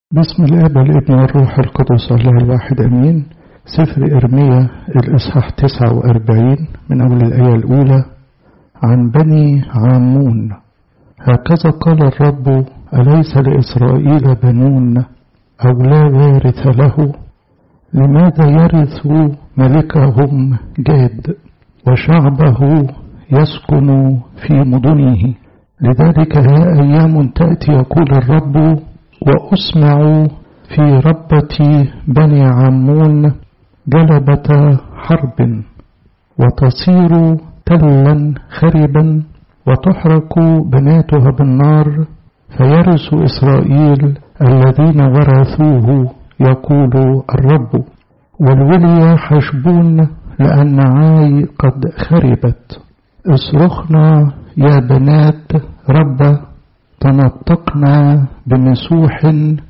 بسم الاب والابن والروح القدس الله الواحد امين سفر ارميا الاصحاح 49 من اول الايه الاولى عن بني عامون هكذا قال الرب اليس لاسرائيل بنون او لا وارث له لماذا يرث ملكهم جاد وشعبه يسكن في مدنه لذلك ها ايام تاتي يقول الرب وأسمع في ربة بني عمون جلبة حرب وتصير تلا خربا وتحرق بناتها بالنار فيرث إسرائيل الذين ورثوه يقول الرب والولي حشبون لأن عاي قد خربت اصرخنا يا بنات رب تنطقنا بمسوح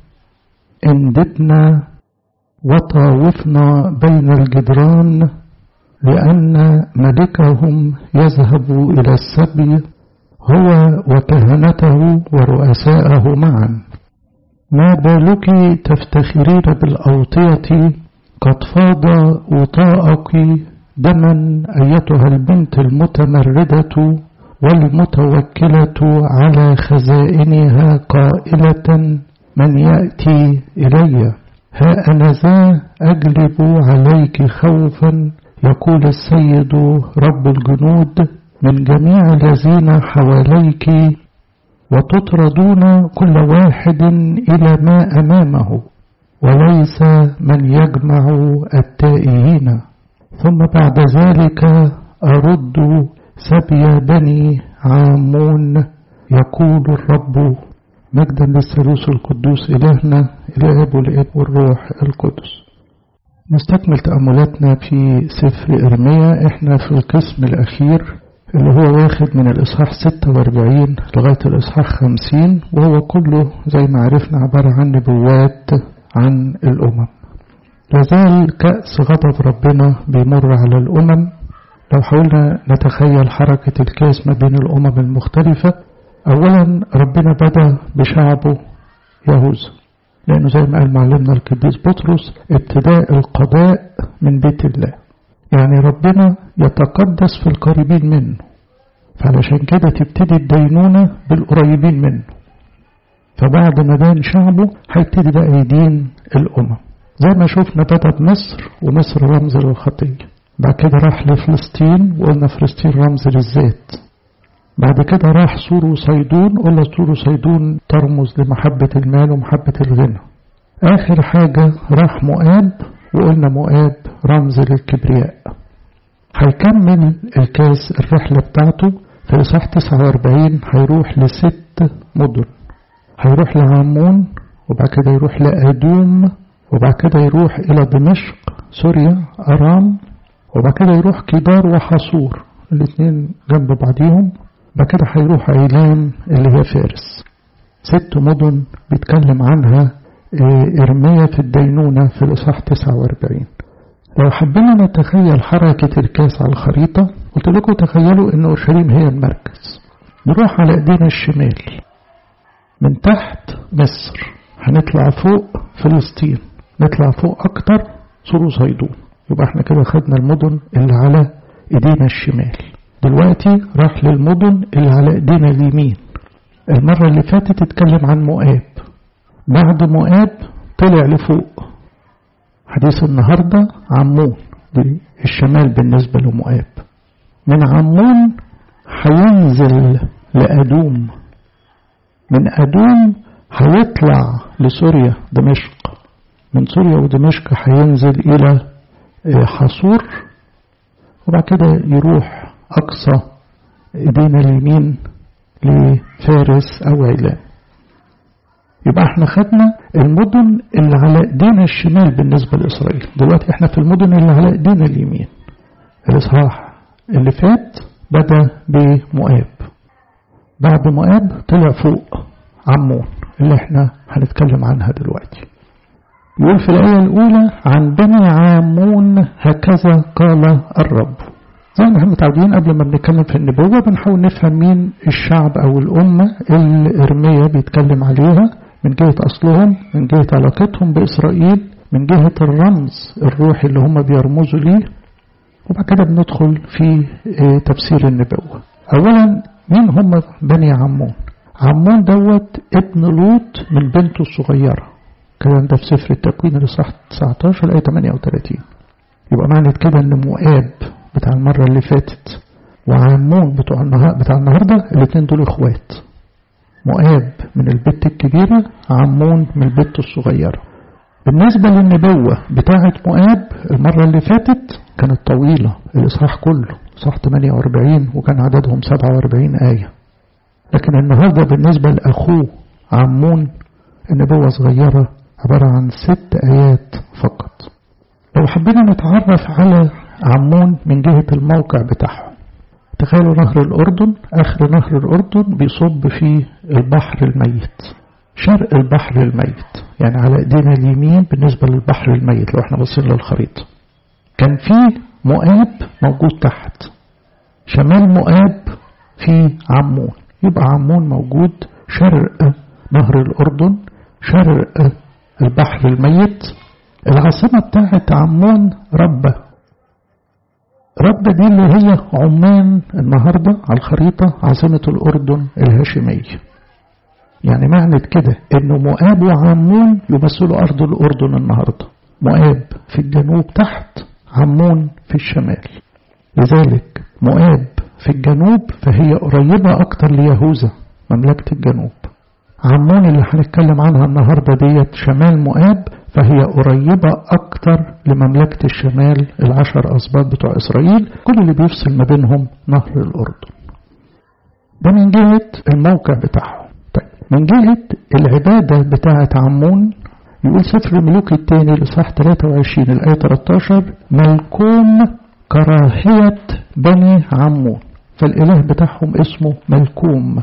اندبنا وطاوفنا بين الجدران لأن ملكهم يذهب إلى السبي هو وكهنته ورؤساءه معا ما بالك تفتخرين بالأوطية قد فاض وطاءك دما أيتها البنت المتمردة والمتوكلة على خزائنها قائلة من يأتي إلي ها أنا ذا أجلب عليك خوفا يقول السيد رب الجنود من جميع الذين حواليك وتطردون كل واحد إلى ما أمامه وليس من يجمع التائهين ثم بعد ذلك أرد سبي بني عامون يقول الرب مجدا للثالوث القدوس إلهنا الآب والابن والروح القدس نستكمل تأملاتنا في سفر إرميا احنا في القسم الأخير اللي هو واخد من الإصحاح 46 لغاية الإصحاح 50 وهو كله زي ما عرفنا عبارة عن نبوات عن الأمم لازال كأس غضب ربنا بيمر على الأمم لو حاولنا نتخيل حركة الكاس ما بين الأمم المختلفة أولا ربنا بدأ بشعبه يهوذا لأنه زي ما قال معلمنا القديس بطرس ابتداء القضاء من بيت الله يعني ربنا يتقدس في القريبين منه فعلشان كده تبتدي الدينونة بالقريبين منه فبعد ما دان شعبه هيبتدي بقى يدين الأمم زي ما شفنا بدأ بمصر ومصر رمز للخطيه بعد كده راح لفلسطين وقلنا فلسطين رمز للذات بعد كده راح سور وصيدون قلنا سور وصيدون ترمز لمحبة المال ومحبة الغنى آخر حاجة راح مؤاب وقلنا مؤاب رمز للكبرياء هيكمل الكاس الرحلة بتاعته في إصحاح 49 هيروح لست مدن هيروح لعمون وبعد كده يروح لأدوم وبعد كده يروح إلى دمشق سوريا أرام وبعد كده يروح كبار وحصور الاثنين جنب بعضيهم بعد كده هيروح عيلام اللي هي فارس ست مدن بيتكلم عنها إرميا في الدينونة في الإصحاح 49 لو حبينا نتخيل حركة الكاس على الخريطة قلت لكم تخيلوا إن أورشليم هي المركز نروح على إيدينا الشمال من تحت مصر هنطلع فوق فلسطين نطلع فوق أكتر سور صيدون يبقى احنا كده خدنا المدن اللي على ايدينا الشمال دلوقتي راح للمدن اللي على ايدينا اليمين المرة اللي فاتت اتكلم عن مؤاب بعد مؤاب طلع لفوق حديث النهاردة عمون دي الشمال بالنسبة لمؤاب من عمون هينزل لأدوم من أدوم هيطلع لسوريا دمشق من سوريا ودمشق هينزل إلى حصور وبعد كده يروح أقصى إيدينا اليمين لفارس أو علام يبقى احنا خدنا المدن اللي على ايدينا الشمال بالنسبة لإسرائيل دلوقتي احنا في المدن اللي على ايدينا اليمين الإصحاح اللي فات بدأ بمؤاب بعد مؤاب طلع فوق عمون اللي احنا هنتكلم عنها دلوقتي يقول في الآية الأولى عن بني عامون هكذا قال الرب زي ما احنا متعودين قبل ما بنتكلم في النبوة بنحاول نفهم مين الشعب أو الأمة اللي إرميا بيتكلم عليها من جهة أصلهم من جهة علاقتهم بإسرائيل من جهة الرمز الروحي اللي هم بيرمزوا ليه وبعد كده بندخل في تفسير النبوة أولا مين هم بني عمون عمون دوت ابن لوط من بنته الصغيرة الكلام ده في سفر التكوين الإصحاح 19 آية 38 يبقى معنى كده إن مؤاب بتاع المرة اللي فاتت وعمون بتوع النهار بتاع النهاردة الاثنين دول اخوات مؤاب من البت الكبيرة عمون من البت الصغيرة بالنسبة للنبوة بتاعة مؤاب المرة اللي فاتت كانت طويلة الإصحاح كله صح 48 وكان عددهم 47 آية لكن النهاردة بالنسبة لأخوه عمون النبوة صغيرة عبارة عن ست آيات فقط لو حبينا نتعرف على عمون من جهة الموقع بتاعهم تخيلوا نهر الأردن آخر نهر الأردن بيصب في البحر الميت شرق البحر الميت يعني على ايدينا اليمين بالنسبة للبحر الميت لو احنا بصين للخريطة كان في مؤاب موجود تحت شمال مؤاب في عمون يبقى عمون موجود شرق نهر الأردن شرق البحر الميت العاصمة بتاعت عمون ربة ربة دي اللي هي عمان النهاردة على الخريطة عاصمة الأردن الهاشمية يعني معنى كده انه مؤاب وعمون يمثلوا أرض الأردن النهاردة مؤاب في الجنوب تحت عمون في الشمال لذلك مؤاب في الجنوب فهي قريبة أكتر ليهوذا مملكة الجنوب عمون اللي هنتكلم عنها النهاردة ديت شمال مؤاب فهي قريبة أكتر لمملكة الشمال العشر أسباط بتوع إسرائيل كل اللي بيفصل ما بينهم نهر الأردن ده من جهة الموقع بتاعهم طيب من جهة العبادة بتاعة عمون يقول سفر الملوك الثاني لصح 23 الآية 13 ملكوم كراهية بني عمون فالإله بتاعهم اسمه ملكوم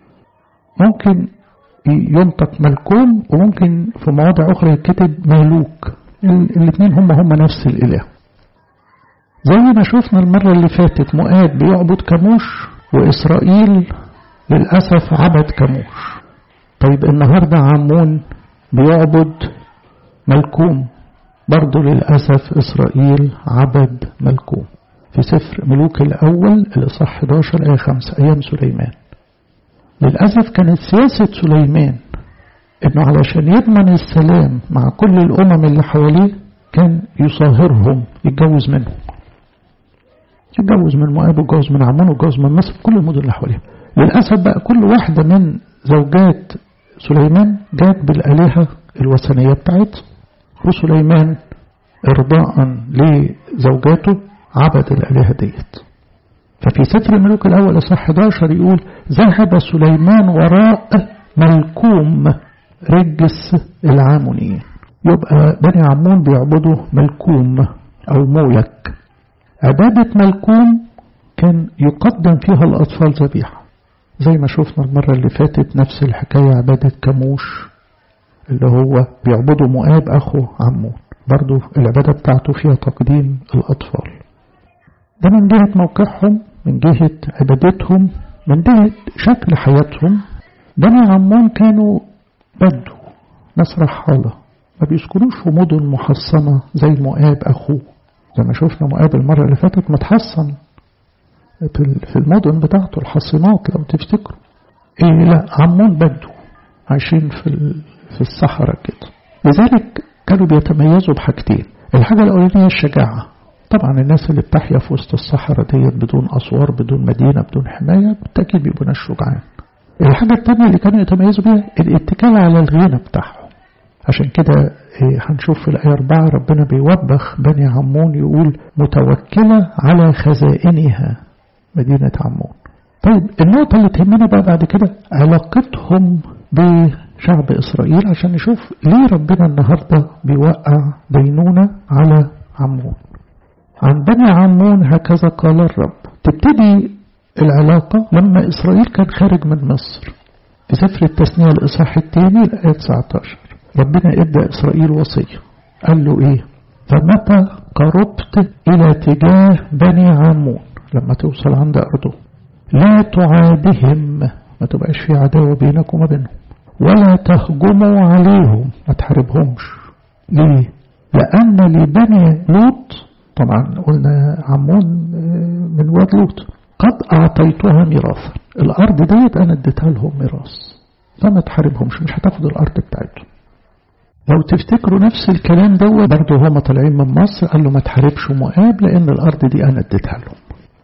ممكن ينطق ملكوم وممكن في مواضع أخرى يتكتب مالوك الاثنين هم هم نفس الإله زي ما شفنا المرة اللي فاتت مؤاب بيعبد كموش وإسرائيل للأسف عبد كموش طيب النهاردة عمون بيعبد ملكوم برضه للأسف إسرائيل عبد ملكوم في سفر ملوك الأول الإصحاح 11 آية 5 أيام سليمان للأسف كانت سياسة سليمان إنه علشان يضمن السلام مع كل الأمم اللي حواليه كان يصاهرهم يتجوز منهم يتجوز من مؤاب ويتجوز من عمون ويتجوز من مصر كل المدن اللي حواليها للأسف بقى كل واحدة من زوجات سليمان جات بالآلهة الوثنية بتاعتها وسليمان إرضاء لزوجاته عبد الآلهة ديت ففي سفر الملوك الأول إصحاح 11 يقول ذهب سليمان وراء ملكوم رجس العامونيين يبقى بني عمون بيعبدوا ملكوم أو مولك عبادة ملكوم كان يقدم فيها الأطفال ذبيحة زي ما شفنا المرة اللي فاتت نفس الحكاية عبادة كموش اللي هو بيعبدوا مؤاب أخو عمون برضو العبادة بتاعته فيها تقديم الأطفال ده من جهة موقعهم من جهة عبادتهم من جهة شكل حياتهم بني عمون كانوا بدو ناس رحالة ما بيسكنوش في مدن محصنة زي مؤاب أخوه زي ما شفنا مؤاب المرة اللي فاتت متحصن في المدن بتاعته الحصينات لو تفتكروا إيه لا عمون بدو عايشين في في الصحراء كده لذلك كانوا بيتميزوا بحاجتين الحاجة الأولانية الشجاعة طبعا الناس اللي بتحيا في وسط الصحراء ديت بدون أسوار بدون مدينة بدون حماية بالتأكيد بيبقوا ناس شجعان الحاجة الثانية اللي كانوا يتميزوا بيها الاتكال على الغنى بتاعهم عشان كده هنشوف في الآية 4 ربنا بيوبخ بني عمون يقول متوكلة على خزائنها مدينة عمون طيب النقطة اللي تهمنا بقى بعد كده علاقتهم بشعب إسرائيل عشان نشوف ليه ربنا النهاردة بيوقع دينونة على عمون عن بني عمون هكذا قال الرب تبتدي العلاقة لما إسرائيل كان خارج من مصر في سفر التثنية الإصحاح الثاني الآية 19 ربنا إدى إسرائيل وصية قال له إيه فمتى قربت إلى تجاه بني عمون لما توصل عند أرضه لا تعادهم ما تبقاش في عداوة بينك وما بينهم ولا تهجموا عليهم ما تحاربهمش ليه لأن لبني لوط طبعا قلنا عمون من واد لوط قد أعطيتها ميراثا الأرض ديت أنا اديتها لهم ميراث فما تحاربهمش مش هتاخد الأرض بتاعتهم لو تفتكروا نفس الكلام دوت برضه هما طالعين من مصر قال له ما تحاربش مؤاب لأن الأرض دي أنا اديتها لهم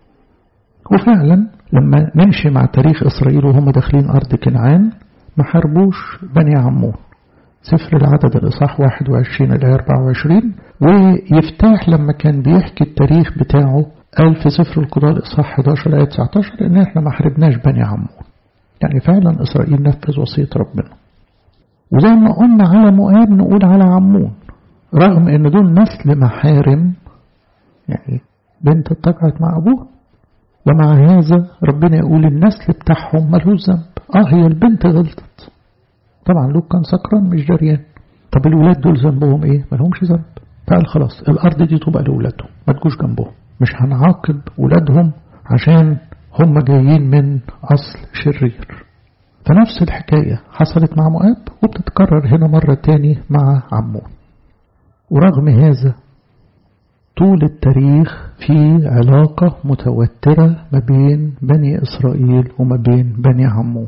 وفعلا لما نمشي مع تاريخ إسرائيل وهم داخلين أرض كنعان ما حاربوش بني عمون سفر العدد الإصحاح 21 الآية 24 ويفتاح لما كان بيحكي التاريخ بتاعه قال في سفر القضاء الإصحاح 11 الآية 19 إن إحنا ما حاربناش بني عمون يعني فعلا إسرائيل نفذ وصية ربنا وزي ما قلنا على مؤاب نقول على عمون رغم إن دول نسل محارم يعني بنت اتقعت مع أبوها ومع هذا ربنا يقول النسل بتاعهم ملهوش ذنب اه هي البنت غلطت طبعا لوك كان سكران مش جريان طب الولاد دول ذنبهم ايه ملهمش ذنب فقال خلاص الارض دي تبقى لاولادهم ما تجوش جنبهم مش هنعاقب ولادهم عشان هم جايين من اصل شرير فنفس الحكاية حصلت مع مؤاب وبتتكرر هنا مرة تاني مع عمون ورغم هذا طول التاريخ في علاقة متوترة ما بين بني إسرائيل وما بين بني عمون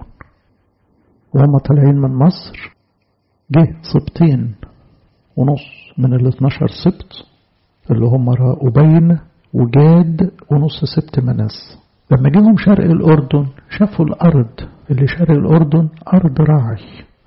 وهم طالعين من مصر جه سبطين ونص من ال 12 سبط اللي هم راؤوبين وجاد ونص سبت مناس لما جيهم شرق الأردن شافوا الأرض اللي شرق الأردن أرض راعي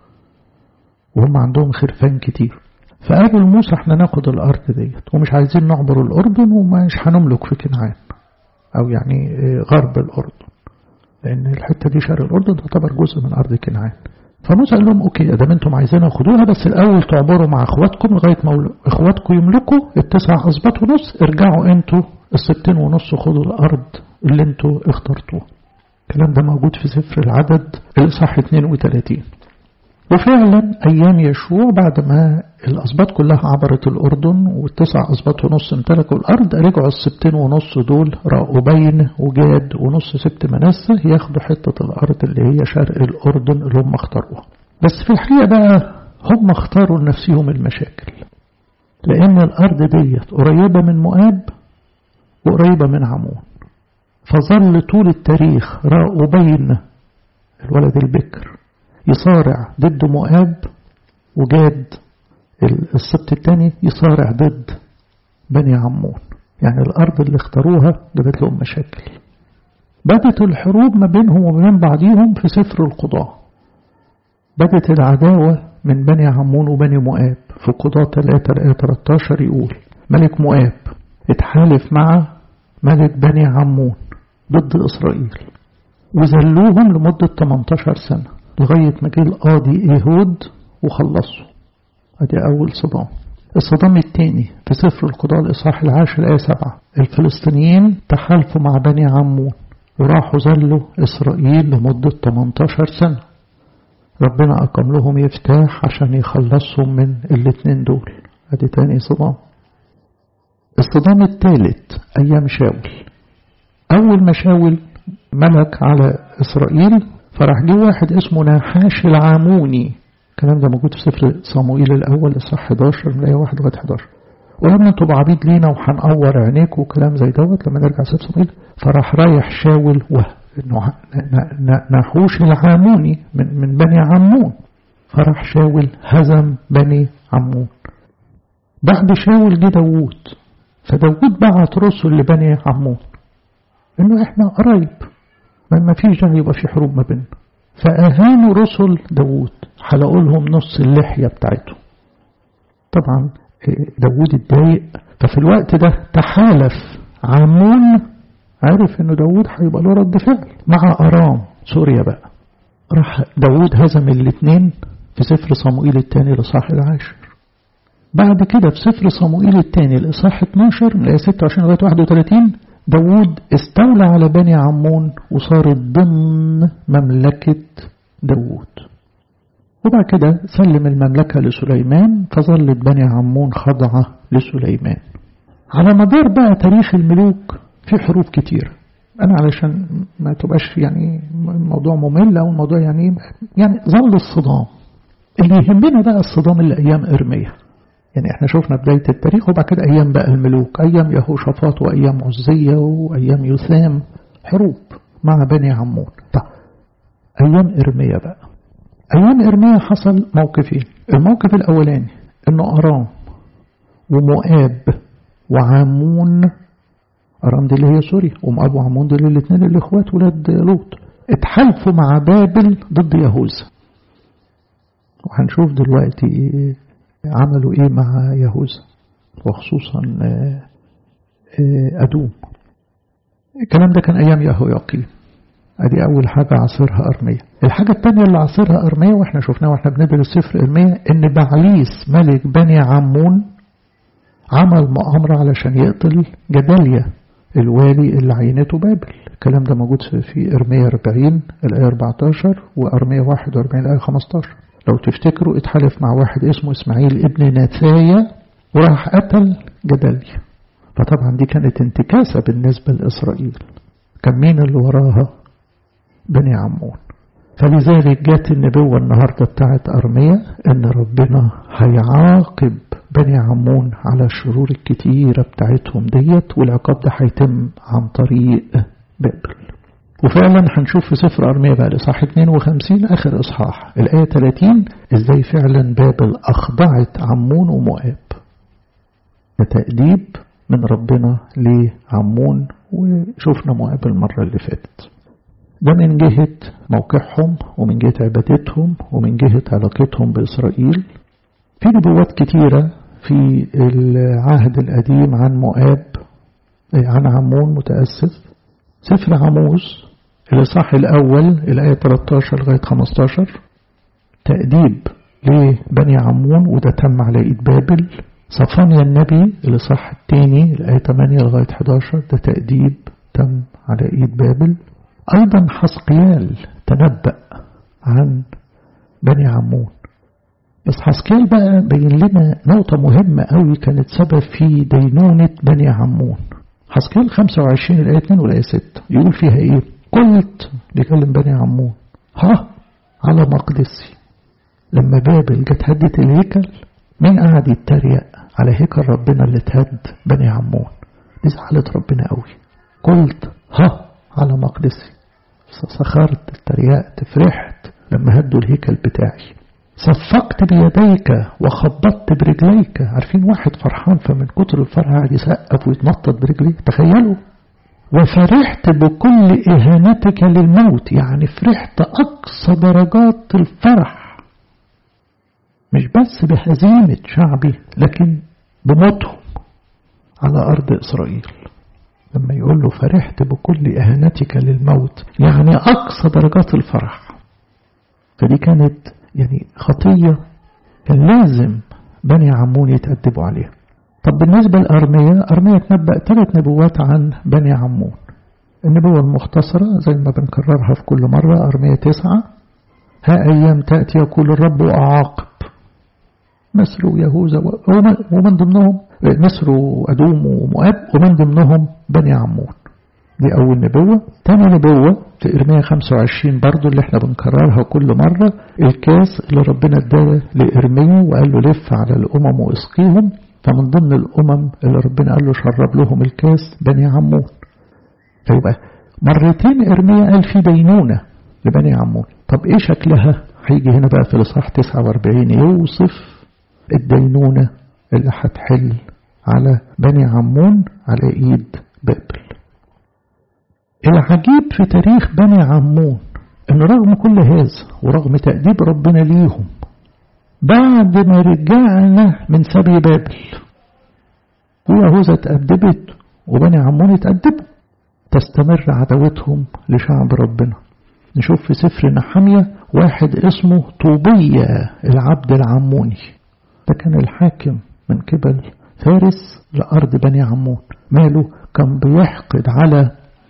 وهم عندهم خرفان كتير فقالوا لموسى احنا ناخد الأرض ديت ومش عايزين نعبر الأردن ومش هنملك في كنعان أو يعني غرب الأردن لأن الحتة دي شرق الأردن تعتبر جزء من أرض كنعان فموسى قال لهم أوكي أدام أنتم عايزينها خدوها بس الأول تعبروا مع إخواتكم لغاية ما إخواتكم يملكوا التسع أسباط ونص ارجعوا أنتوا الستين ونص خدوا الأرض اللي أنتوا اخترتوها الكلام ده موجود في سفر العدد الإصحاح 32 وفعلا أيام يشوع بعد ما الأسباط كلها عبرت الأردن والتسع أسباط ونص امتلكوا الأرض رجعوا السبتين ونص دول راؤوبين وجاد ونص سبت منسة ياخدوا حتة الأرض اللي هي شرق الأردن اللي هم اختاروها بس في الحقيقة بقى هم اختاروا لنفسهم المشاكل لأن الأرض ديت قريبة من مؤاب وقريبة من عمون فظل طول التاريخ راؤوبين الولد البكر يصارع ضد مؤاب وجاد السبت الثاني يصارع ضد بني عمون يعني الأرض اللي اختاروها جابت لهم مشاكل بدت الحروب ما بينهم وبين بعضهم في سفر القضاء بدت العداوة من بني عمون وبني مؤاب في قضاء 3 الآية 13 يقول ملك مؤاب اتحالف مع ملك بني عمون ضد إسرائيل وذلوهم لمدة 18 سنة لغاية ما جه القاضي إيهود وخلصوا ادي أول صدام الصدام الثاني في سفر القضاء الإصحاح العاشر الآية سبعة الفلسطينيين تحالفوا مع بني عمون وراحوا ذلوا إسرائيل لمدة 18 سنة ربنا أقام لهم يفتاح عشان يخلصهم من الاتنين دول ادي تاني صدام الصدام الثالث أيام شاول أول ما شاول ملك على إسرائيل فراح جه واحد اسمه ناحاش العاموني الكلام ده موجود في سفر صموئيل الأول إصحاح 11 من الآية 1 لغاية 11 ولما انتوا عبيد لينا وهنقور عينيك وكلام زي دوت لما نرجع سفر صموئيل فراح رايح شاول وه ناحوش العاموني من, من بني عمون فراح شاول هزم بني عمون بعد شاول جه داوود فداوود بعت رسل لبني عمون انه احنا قرايب ما فيش داعي يبقى في حروب ما بيننا فأهانوا رسل داوود حلقوا لهم نص اللحية بتاعته طبعا داوود اتضايق ففي الوقت ده تحالف عمون عارف انه داوود هيبقى له رد فعل مع ارام سوريا بقى راح داوود هزم الاثنين في سفر صموئيل الثاني الاصحاح العاشر بعد كده في سفر صموئيل الثاني الاصحاح 12 من الايه 26 لغايه 31 داوود استولى على بني عمون وصارت ضمن مملكة داوود وبعد كده سلم المملكة لسليمان فظلت بني عمون خضعة لسليمان على مدار بقى تاريخ الملوك في حروب كتير أنا علشان ما تبقاش يعني الموضوع ممل أو الموضوع يعني يعني ظل الصدام اللي يهمنا بقى الصدام اللي أيام إرميا يعني احنا شفنا بداية التاريخ وبعد كده أيام بقى الملوك أيام يهوشافاط وأيام عزية وأيام يثام حروب مع بني عمون طب أيام إرميا بقى أيام إرميا حصل موقفين الموقف الأولاني إنه أرام ومؤاب وعمون أرام دي اللي هي سوريا ومؤاب وعمون دول الاثنين الإخوات ولاد لوط اتحالفوا مع بابل ضد يهوذا وهنشوف دلوقتي عملوا ايه مع يهوذا وخصوصا أدوم الكلام ده كان أيام يهوياقيم ادي اول حاجة عصرها ارمية الحاجة الثانية اللي عصرها ارمية واحنا شفناها واحنا بندرس سفر ارمية ان بعليس ملك بني عمون عمل مؤامرة علشان يقتل جداليا الوالي اللي عينته بابل الكلام ده موجود في ارمية 40 الايه 14 وارمية 41 الايه 15 لو تفتكروا اتحالف مع واحد اسمه اسماعيل ابن نتايا وراح قتل جداليا فطبعا دي كانت انتكاسة بالنسبة لإسرائيل كان مين اللي وراها بني عمون فلذلك جت النبوة النهاردة بتاعت أرمية إن ربنا هيعاقب بني عمون على الشرور الكتيرة بتاعتهم ديت والعقاب ده هيتم عن طريق بابل وفعلا هنشوف في سفر أرمية بقى الإصحاح 52 آخر إصحاح الآية 30 إزاي فعلا بابل أخضعت عمون ومؤاب ده تأديب من ربنا لعمون وشوفنا مؤاب المرة اللي فاتت ده من جهة موقعهم ومن جهة عبادتهم ومن جهة علاقتهم بإسرائيل في نبوات كتيرة في العهد القديم عن مؤاب عن عمون متأسف سفر عموس الإصحاح الأول الآية 13 لغاية 15 تأديب لبني عمون وده تم على إيد بابل صفانيا النبي الإصحاح الثاني الآية 8 لغاية 11 ده تأديب تم على إيد بابل أيضا حسقيال تنبأ عن بني عمون بس حسقيال بقى بين لنا نقطة مهمة قوي كانت سبب في دينونة بني عمون حسقيال 25 الآية 2 والآية 6 يقول فيها إيه قلت بيكلم بني عمون ها على مقدسي لما بابل جت هدت الهيكل مين قاعد يتريق على هيكل ربنا اللي اتهد بني عمون دي زعلت ربنا قوي قلت ها على مقدسي سخرت اتريقت فرحت لما هدوا الهيكل بتاعي صفقت بيديك وخبطت برجليك عارفين واحد فرحان فمن كتر الفرح قاعد يسقف ويتنطط برجليه تخيلوا وفرحت بكل إهانتك للموت يعني فرحت أقصى درجات الفرح مش بس بهزيمة شعبي لكن بموتهم على أرض إسرائيل لما يقول له فرحت بكل إهانتك للموت يعني أقصى درجات الفرح فدي كانت يعني خطية كان لازم بني عمون يتأدبوا عليها طب بالنسبة لأرمية أرمية تنبأ ثلاث نبوات عن بني عمون النبوة المختصرة زي ما بنكررها في كل مرة أرمية تسعة ها أيام تأتي يقول الرب أعاقب مصر ويهوذا ومن ضمنهم مصر وأدوم ومؤاب ومن ضمنهم بني عمون دي أول نبوة تاني نبوة في إرمية 25 برضو اللي احنا بنكررها كل مرة الكاس اللي ربنا اداه لإرمية وقال له لف على الأمم واسقيهم فمن ضمن الأمم اللي ربنا قال له شرب لهم الكاس بني عمون فيبقى مرتين إرمية قال في دينونة لبني عمون طب إيه شكلها هيجي هنا بقى في الإصحاح 49 يوصف الدينونة اللي هتحل على بني عمون على إيد بابل العجيب في تاريخ بني عمون ان رغم كل هذا ورغم تأديب ربنا ليهم بعد ما رجعنا من سبي بابل ويهوذا اتأدبت وبني عمون اتأدبوا تستمر عداوتهم لشعب ربنا نشوف في سفر نحمية واحد اسمه طوبية العبد العموني ده كان الحاكم من قبل فارس لأرض بني عمون ماله كان بيحقد على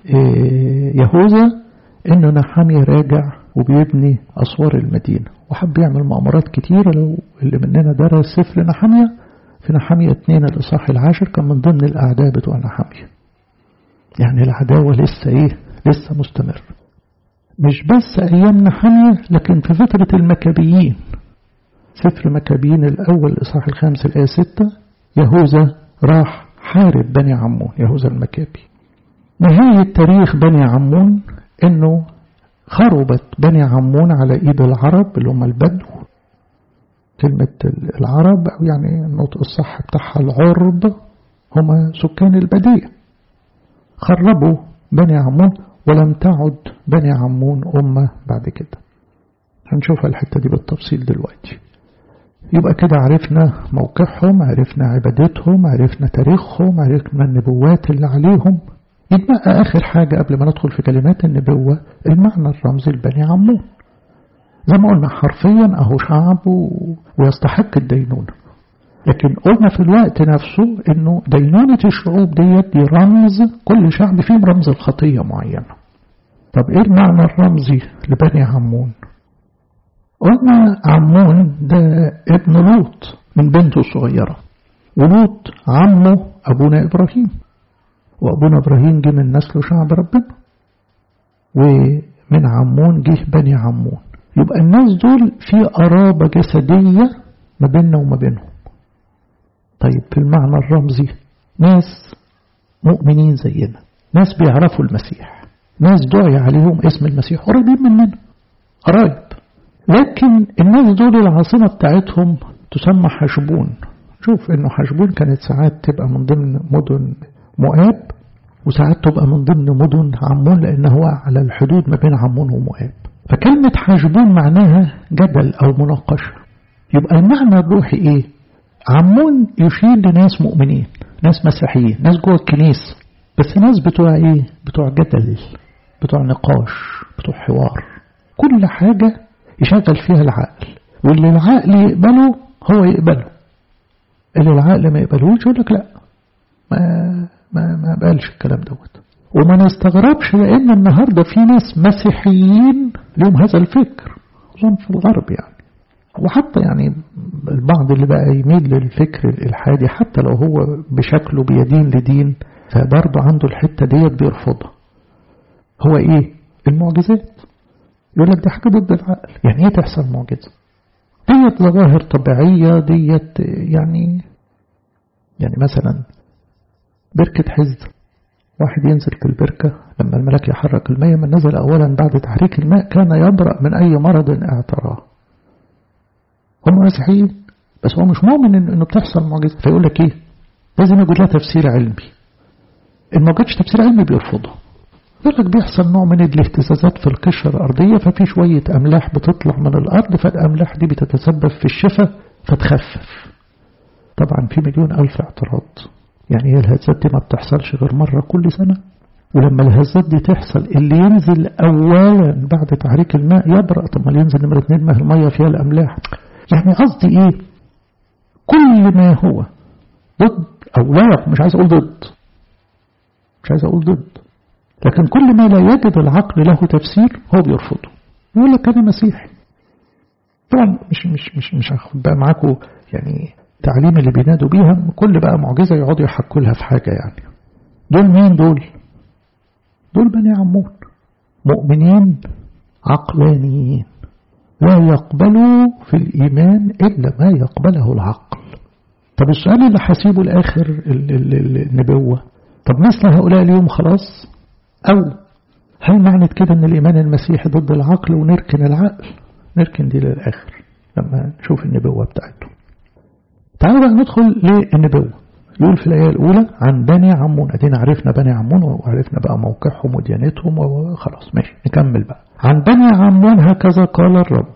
يهوذا انه نحامية راجع وبيبني اسوار المدينة وحب يعمل مؤامرات كتيرة لو اللي مننا درس سفر نحامية في نحامية اتنين الاصحاح العاشر كان من ضمن الاعداء بتوع نحامية يعني العداوة لسه إيه لسه مستمر مش بس أيام نحمية لكن في فترة المكابيين سفر مكابيين الأول الإصحاح الخامس الآية ستة يهوذا راح حارب بني عمون يهوذا المكابي نهاية تاريخ بني عمون إنه خربت بني عمون على إيد العرب اللي هم البدو كلمة العرب أو يعني النطق الصح بتاعها العرب هم سكان البدية خربوا بني عمون ولم تعد بني عمون أمة بعد كده هنشوف الحتة دي بالتفصيل دلوقتي يبقى كده عرفنا موقعهم عرفنا عبادتهم عرفنا تاريخهم عرفنا النبوات اللي عليهم يبقى آخر حاجة قبل ما ندخل في كلمات النبوة المعنى الرمزي لبني عمون زي ما قلنا حرفيا أهو شعب ويستحق الدينونة لكن قلنا في الوقت نفسه انه دينونة الشعوب ديت دي رمز كل شعب فيهم رمز الخطية معينة طب ايه المعنى الرمزي لبني عمون قلنا عمون ده ابن لوط من بنته الصغيرة ولوط عمه أبونا إبراهيم وأبونا إبراهيم جه من نسل شعب ربنا ومن عمون جه بني عمون يبقى الناس دول في قرابة جسدية ما بيننا وما بينهم طيب في المعنى الرمزي ناس مؤمنين زينا ناس بيعرفوا المسيح ناس دعي عليهم اسم المسيح قريبين مننا قرايب لكن الناس دول العاصمة بتاعتهم تسمى حشبون شوف انه حشبون كانت ساعات تبقى من ضمن مدن مؤاب وساعات تبقى من ضمن مدن عمون لان هو على الحدود ما بين عمون ومؤاب فكلمة حشبون معناها جدل او مناقشة يبقى المعنى الروحي ايه عمون يشير لناس مؤمنين ناس مسيحيين ناس جوه الكنيسة بس ناس بتوع ايه بتوع جدل بتوع نقاش بتوع حوار كل حاجة يشغل فيها العقل واللي العقل يقبله هو يقبله اللي العقل ما يقبلوش يقول لك لا ما ما ما قالش الكلام دوت وما نستغربش لان النهارده في ناس مسيحيين لهم هذا الفكر خصوصا في الغرب يعني وحتى يعني البعض اللي بقى يميل للفكر الالحادي حتى لو هو بشكله بيدين لدين فبرضه عنده الحته ديت بيرفضها هو ايه المعجزات يقول لك دي حاجة ضد العقل يعني ايه تحصل معجزة ديت ظواهر طبيعية ديت يعني يعني مثلا بركة حزة واحد ينزل في البركة لما الملاك يحرك المية من نزل أولا بعد تحريك الماء كان يبرأ من أي مرض اعتراه هم مسيحيين بس هو مش مؤمن إنه بتحصل معجزة فيقول لك إيه لازم يقول لها تفسير علمي إن ما جاتش تفسير علمي بيرفضه يقول لك بيحصل نوع من الاهتزازات في القشرة الأرضية ففي شوية أملاح بتطلع من الأرض فالأملاح دي بتتسبب في الشفاء فتخفف طبعا في مليون ألف اعتراض يعني هي الهزات دي ما بتحصلش غير مرة كل سنة ولما الهزات دي تحصل اللي ينزل أولا بعد تحريك الماء يبرأ طب ما ينزل نمرة اتنين ما المية فيها الأملاح يعني قصدي إيه كل ما هو ضد أو لا مش عايز أقول ضد مش عايز أقول ضد لكن كل ما لا يجد العقل له تفسير هو بيرفضه يقول لك أنا مسيحي طبعا مش مش مش مش هاخد بقى معاكم يعني التعليم اللي بينادوا بيها كل بقى معجزة يقعدوا يحكوا لها في حاجة يعني دول مين دول دول بني عمون مؤمنين عقلانيين لا يقبلوا في الإيمان إلا ما يقبله العقل طب السؤال اللي هسيبه لآخر النبوة طب مثل هؤلاء اليوم خلاص أو هل معنى كده أن الإيمان المسيحي ضد العقل ونركن العقل نركن دي للآخر لما نشوف النبوة بتاعته تعالوا بقى ندخل للنبوة يقول في الآية الأولى عن بني عمون أدينا عرفنا بني عمون وعرفنا بقى موقعهم وديانتهم وخلاص ماشي نكمل بقى عن بني عمون هكذا قال الرب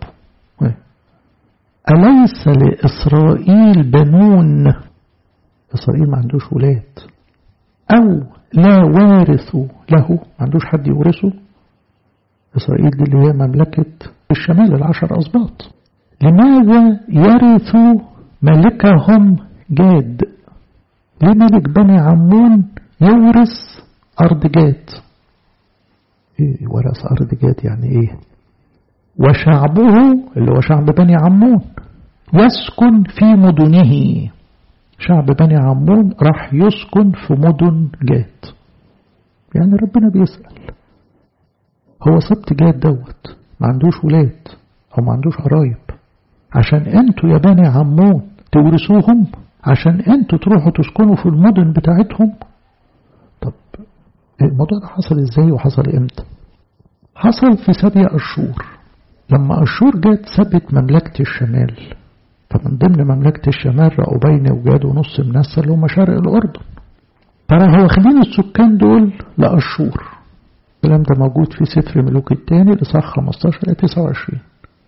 أليس لإسرائيل بنون إسرائيل ما عندوش ولاد أو لا وارث له ما عندوش حد يورثه إسرائيل دي اللي هي مملكة الشمال العشر أسباط لماذا يرث ملكهم جاد ليه ملك بني عمون يورث أرض جاد إيه ورث أرض جاد يعني إيه وشعبه اللي هو شعب بني عمون يسكن في مدنه شعب بني عمون راح يسكن في مدن جاد يعني ربنا بيسأل هو سبت جاد دوت ما عندوش ولاد أو ما عندوش قرايب عشان انتوا يا بني عمون تورثوهم عشان انتوا تروحوا تسكنوا في المدن بتاعتهم طب الموضوع ده حصل ازاي وحصل امتى حصل في سبع أشهر لما أشهر جت سبت مملكة الشمال فمن ضمن مملكة الشمال رأوا بين وجاد ونص منسى اللي هم شرق الأردن فراحوا واخدين السكان دول لأشهر الكلام ده موجود في سفر ملوك الثاني لصح 15 إلى 29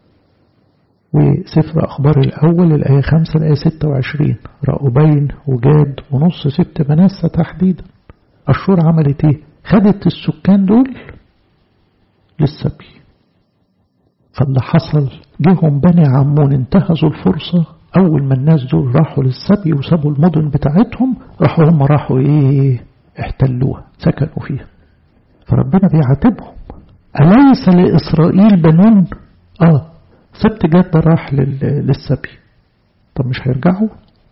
وسفر أخبار الأول الآية 5 الآية 26 رأوا بين وجاد ونص ست منسى تحديدا أشهر عملت إيه؟ خدت السكان دول للسبي فاللي حصل جيهم بني عمون انتهزوا الفرصة أول ما الناس دول راحوا للسبي وسابوا المدن بتاعتهم راحوا هم راحوا إيه احتلوها سكنوا فيها فربنا بيعاتبهم أليس لإسرائيل بنون آه سبت جد راح للسبي طب مش هيرجعوا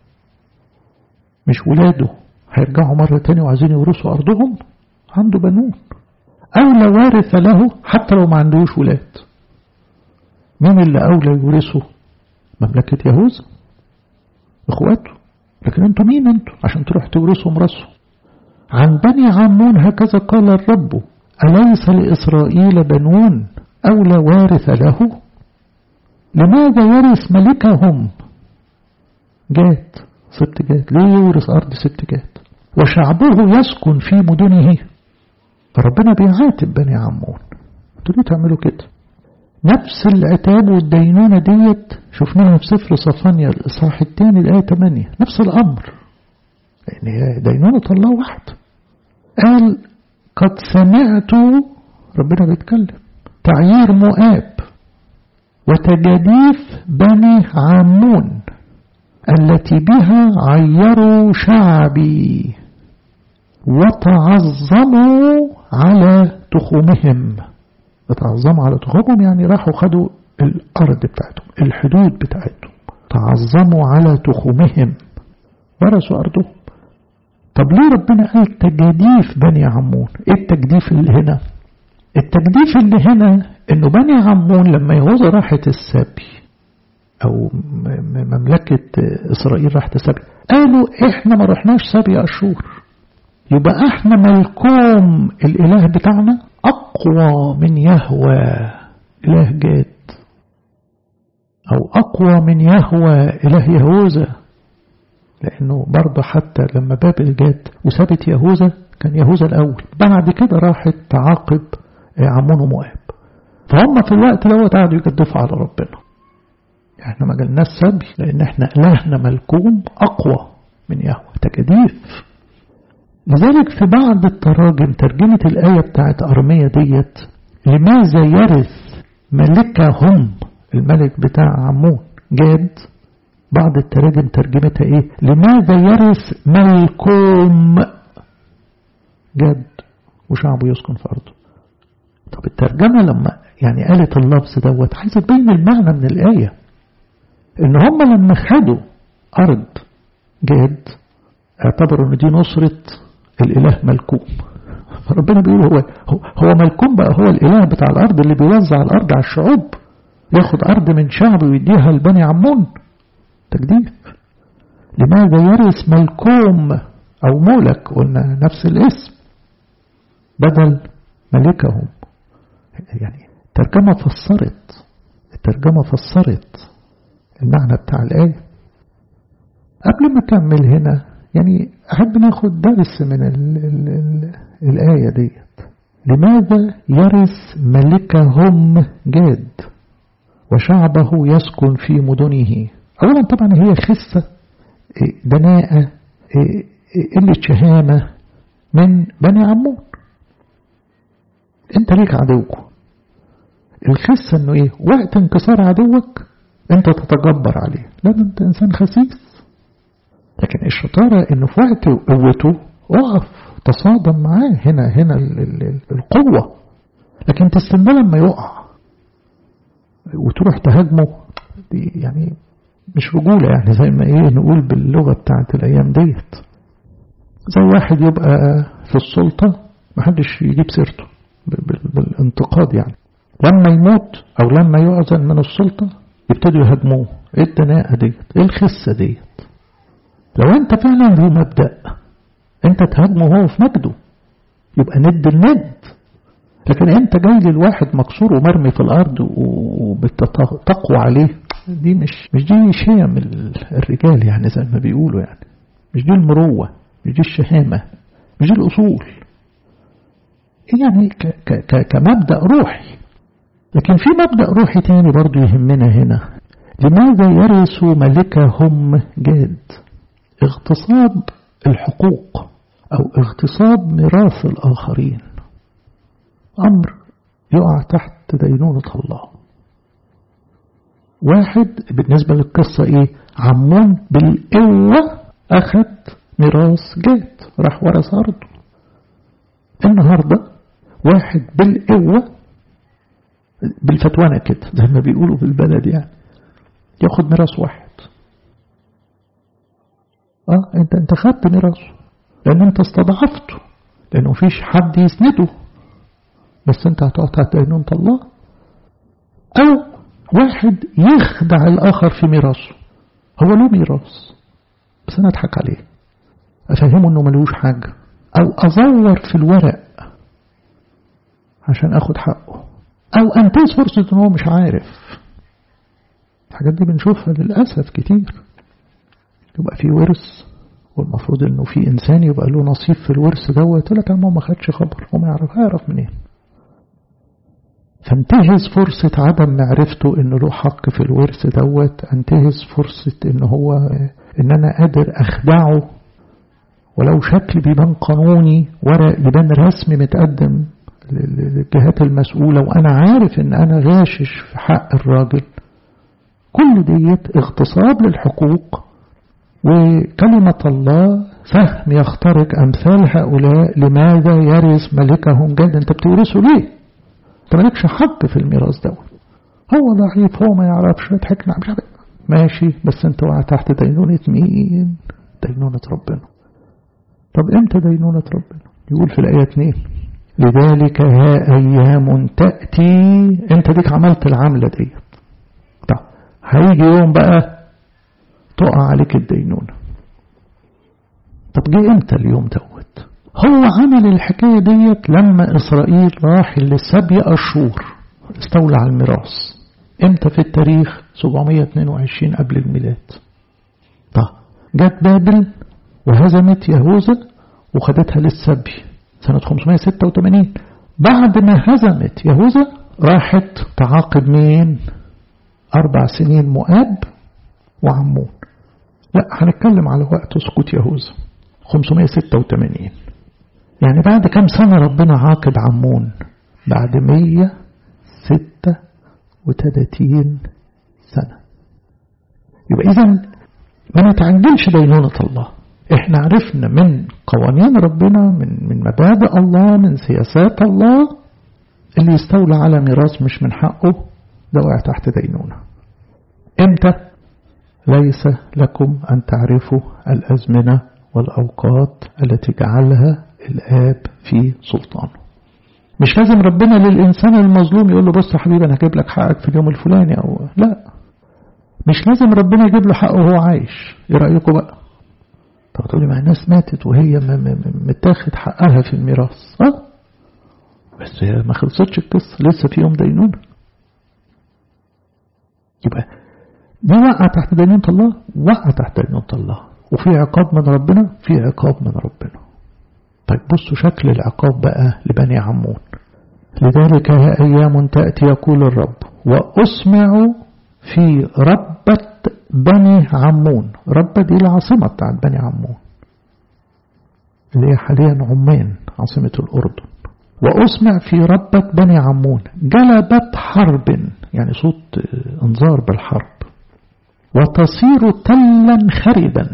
مش ولاده هيرجعوا مرة تانية وعايزين يورثوا أرضهم عنده بنون أو لا وارث له حتى لو ما عندوش ولاد مين اللي أولى يورثه مملكة يهوذا إخواته لكن أنتوا مين أنتوا عشان تروح تورثوا مرثوا عن بني عمون هكذا قال الرب أليس لإسرائيل بنون أو لا وارث له لماذا يرث ملكهم جات ست جات ليه يورث أرض ست جات وشعبه يسكن في مدنه فربنا بيعاتب بني عمون انتوا ليه تعملوا كده نفس العتاب والدينونة ديت شفناها في سفر صفانيا الإصحاح الثاني الآية 8 نفس الأمر لأن هي دينونة الله واحد قال قد سمعت ربنا بيتكلم تعيير مؤاب وتجاديف بني عمون التي بها عيروا شعبي وتعظموا على تخومهم تعظموا على تخومهم يعني راحوا خدوا الأرض بتاعتهم الحدود بتاعتهم تعظموا على تخومهم ورثوا أرضهم طب ليه ربنا قال تجديف بني عمون ايه التجديف اللي هنا التجديف اللي هنا انه بني عمون لما يهوذا راحت السبي او مملكة اسرائيل راحت السبي قالوا احنا ما رحناش سبي اشهر يبقى احنا ملكوم الاله بتاعنا اقوى من يهوى اله جاد او اقوى من يهوى اله يهوذا لأنه برضه حتى لما بابل جات وسابت يهوذا كان يهوذا الأول بعد كده راحت تعاقب عمون ومؤاب فهم في الوقت دوت قعدوا يجدفوا على ربنا احنا ما جالناش سبي لأن احنا إلهنا ملكوم أقوى من يهوى تجديف لذلك في بعض التراجم ترجمة الآية بتاعت أرمية ديت لماذا يرث ملكهم الملك بتاع عمون جاد بعض التراجم ترجمتها ايه لماذا يرث ملكوم جد وشعبه يسكن في ارضه طب الترجمة لما يعني قالت اللفظ دوت عايزة تبين المعنى من الآية ان هم لما خدوا ارض جاد اعتبروا ان دي نصرة الاله ملكوم فربنا بيقول هو هو ملكوم بقى هو الاله بتاع الارض اللي بيوزع الارض على الشعوب ياخد ارض من شعب ويديها لبني عمون تجديف لماذا يرث ملكوم أو ملك قلنا نفس الاسم بدل ملكهم يعني الترجمة فسرت الترجمة فسرت المعنى بتاع الآية قبل ما أكمل هنا يعني أحب ناخد درس من ال ال ال الآية ديت لماذا يرث ملكهم جاد وشعبه يسكن في مدنه أولا طبعا هي خسة دناءة قلة شهامة من بني عمون انت ليك عدوك الخسة انه ايه وقت انكسار عدوك انت تتجبر عليه لا ده انت انسان خسيس لكن الشطارة انه في وقت قوته اقف تصادم معاه هنا هنا القوة لكن تستنى لما يقع وتروح تهاجمه دي يعني مش رجولة يعني زي ما ايه نقول باللغة بتاعت الأيام ديت زي واحد يبقى في السلطة محدش يجيب سيرته بالانتقاد يعني لما يموت أو لما يعزل من السلطة يبتدوا يهاجموه ايه الدناءة ديت ايه الخسة ديت لو انت فعلا ذو مبدأ انت تهاجمه وهو في مجده يبقى ند الند لكن انت جاي للواحد مكسور ومرمي في الارض وبتقوى عليه دي مش مش دي شيم الرجال يعني زي ما بيقولوا يعني مش دي المروة مش دي الشهامة مش دي الأصول يعني ك ك ك كمبدأ روحي لكن في مبدأ روحي تاني برضو يهمنا هنا لماذا يرث ملكهم جاد اغتصاب الحقوق أو اغتصاب ميراث الآخرين أمر يقع تحت دينونة الله واحد بالنسبة للقصة إيه عمون بالقوة أخذ ميراث جاد راح ورث أرضه النهاردة واحد بالقوة بالفتوانة كده زي ما بيقولوا في البلد يعني ياخد ميراث واحد اه انت انت خدت ميراثه لان انت استضعفته لانه مفيش حد يسنده بس انت هتقعد تحت دينونة الله او واحد يخدع الاخر في ميراثه هو له ميراث بس انا اضحك عليه افهمه انه ملوش حاجة او ازور في الورق عشان اخد حقه او انتهز فرصة ان هو مش عارف الحاجات دي بنشوفها للأسف كتير يبقى في ورث والمفروض انه في انسان يبقى له نصيب في الورث دوت لك ما ما خدش خبر وما يعرف هيعرف منين فانتهز فرصة عدم معرفته انه له حق في الورث دوت انتهز فرصة ان هو ان انا قادر اخدعه ولو شكل بيبان قانوني ورق يبان رسمي متقدم للجهات المسؤولة وأنا عارف إن أنا غاشش في حق الراجل كل ديت اغتصاب للحقوق وكلمة الله فهم يخترق أمثال هؤلاء لماذا يرث ملكهم جد أنت بتورثه ليه أنت مالكش حق في الميراث دوت هو ضعيف هو ما يعرفش يضحكنا مش عارف ماشي بس أنت وقع تحت دينونة مين دينونة ربنا طب امتى دينونة ربنا يقول في الآية 2 لذلك ها أيام تأتي أنت ديك عملت العملة دي طب هيجي يوم بقى تقع عليك الدينونة طب جه امتى اليوم دوت هو عمل الحكاية ديت لما إسرائيل راح لسبي أشهر استولى على الميراث امتى في التاريخ 722 قبل الميلاد طب جت بابل وهزمت يهوذا وخدتها للسبي سنة 586 بعد ما هزمت يهوذا راحت تعاقب مين أربع سنين مؤاب وعمون لا هنتكلم على وقت سقوط يهوذا 586 يعني بعد كم سنة ربنا عاقب عمون بعد 136 سنة يبقى إذا ما نتعجلش دينونة الله احنا عرفنا من قوانين ربنا من من مبادئ الله من سياسات الله اللي يستولى على ميراث مش من حقه ده وقع تحت دينونة امتى ليس لكم أن تعرفوا الأزمنة والأوقات التي جعلها الآب في سلطانه مش لازم ربنا للإنسان المظلوم يقول له بص يا حبيبي أنا هجيب لك حقك في اليوم الفلاني أو لا مش لازم ربنا يجيب له حقه وهو عايش ايه رأيكم بقى طب تقولي ما الناس ماتت وهي متاخد حقها في الميراث اه بس هي ما خلصتش القصة لسه في يوم دينونة يبقى دي وقع تحت دينونة الله وقع تحت دينونة الله وفي عقاب من ربنا في عقاب من ربنا طيب بصوا شكل العقاب بقى لبني عمون لذلك ها أيام تأتي يقول الرب وأسمع في ربة بني عمون ربة دي العاصمة بتاعت بني عمون اللي هي حاليا عمان عاصمة الأردن وأسمع في ربة بني عمون جلبت حرب يعني صوت انذار بالحرب وتصير تلا خربا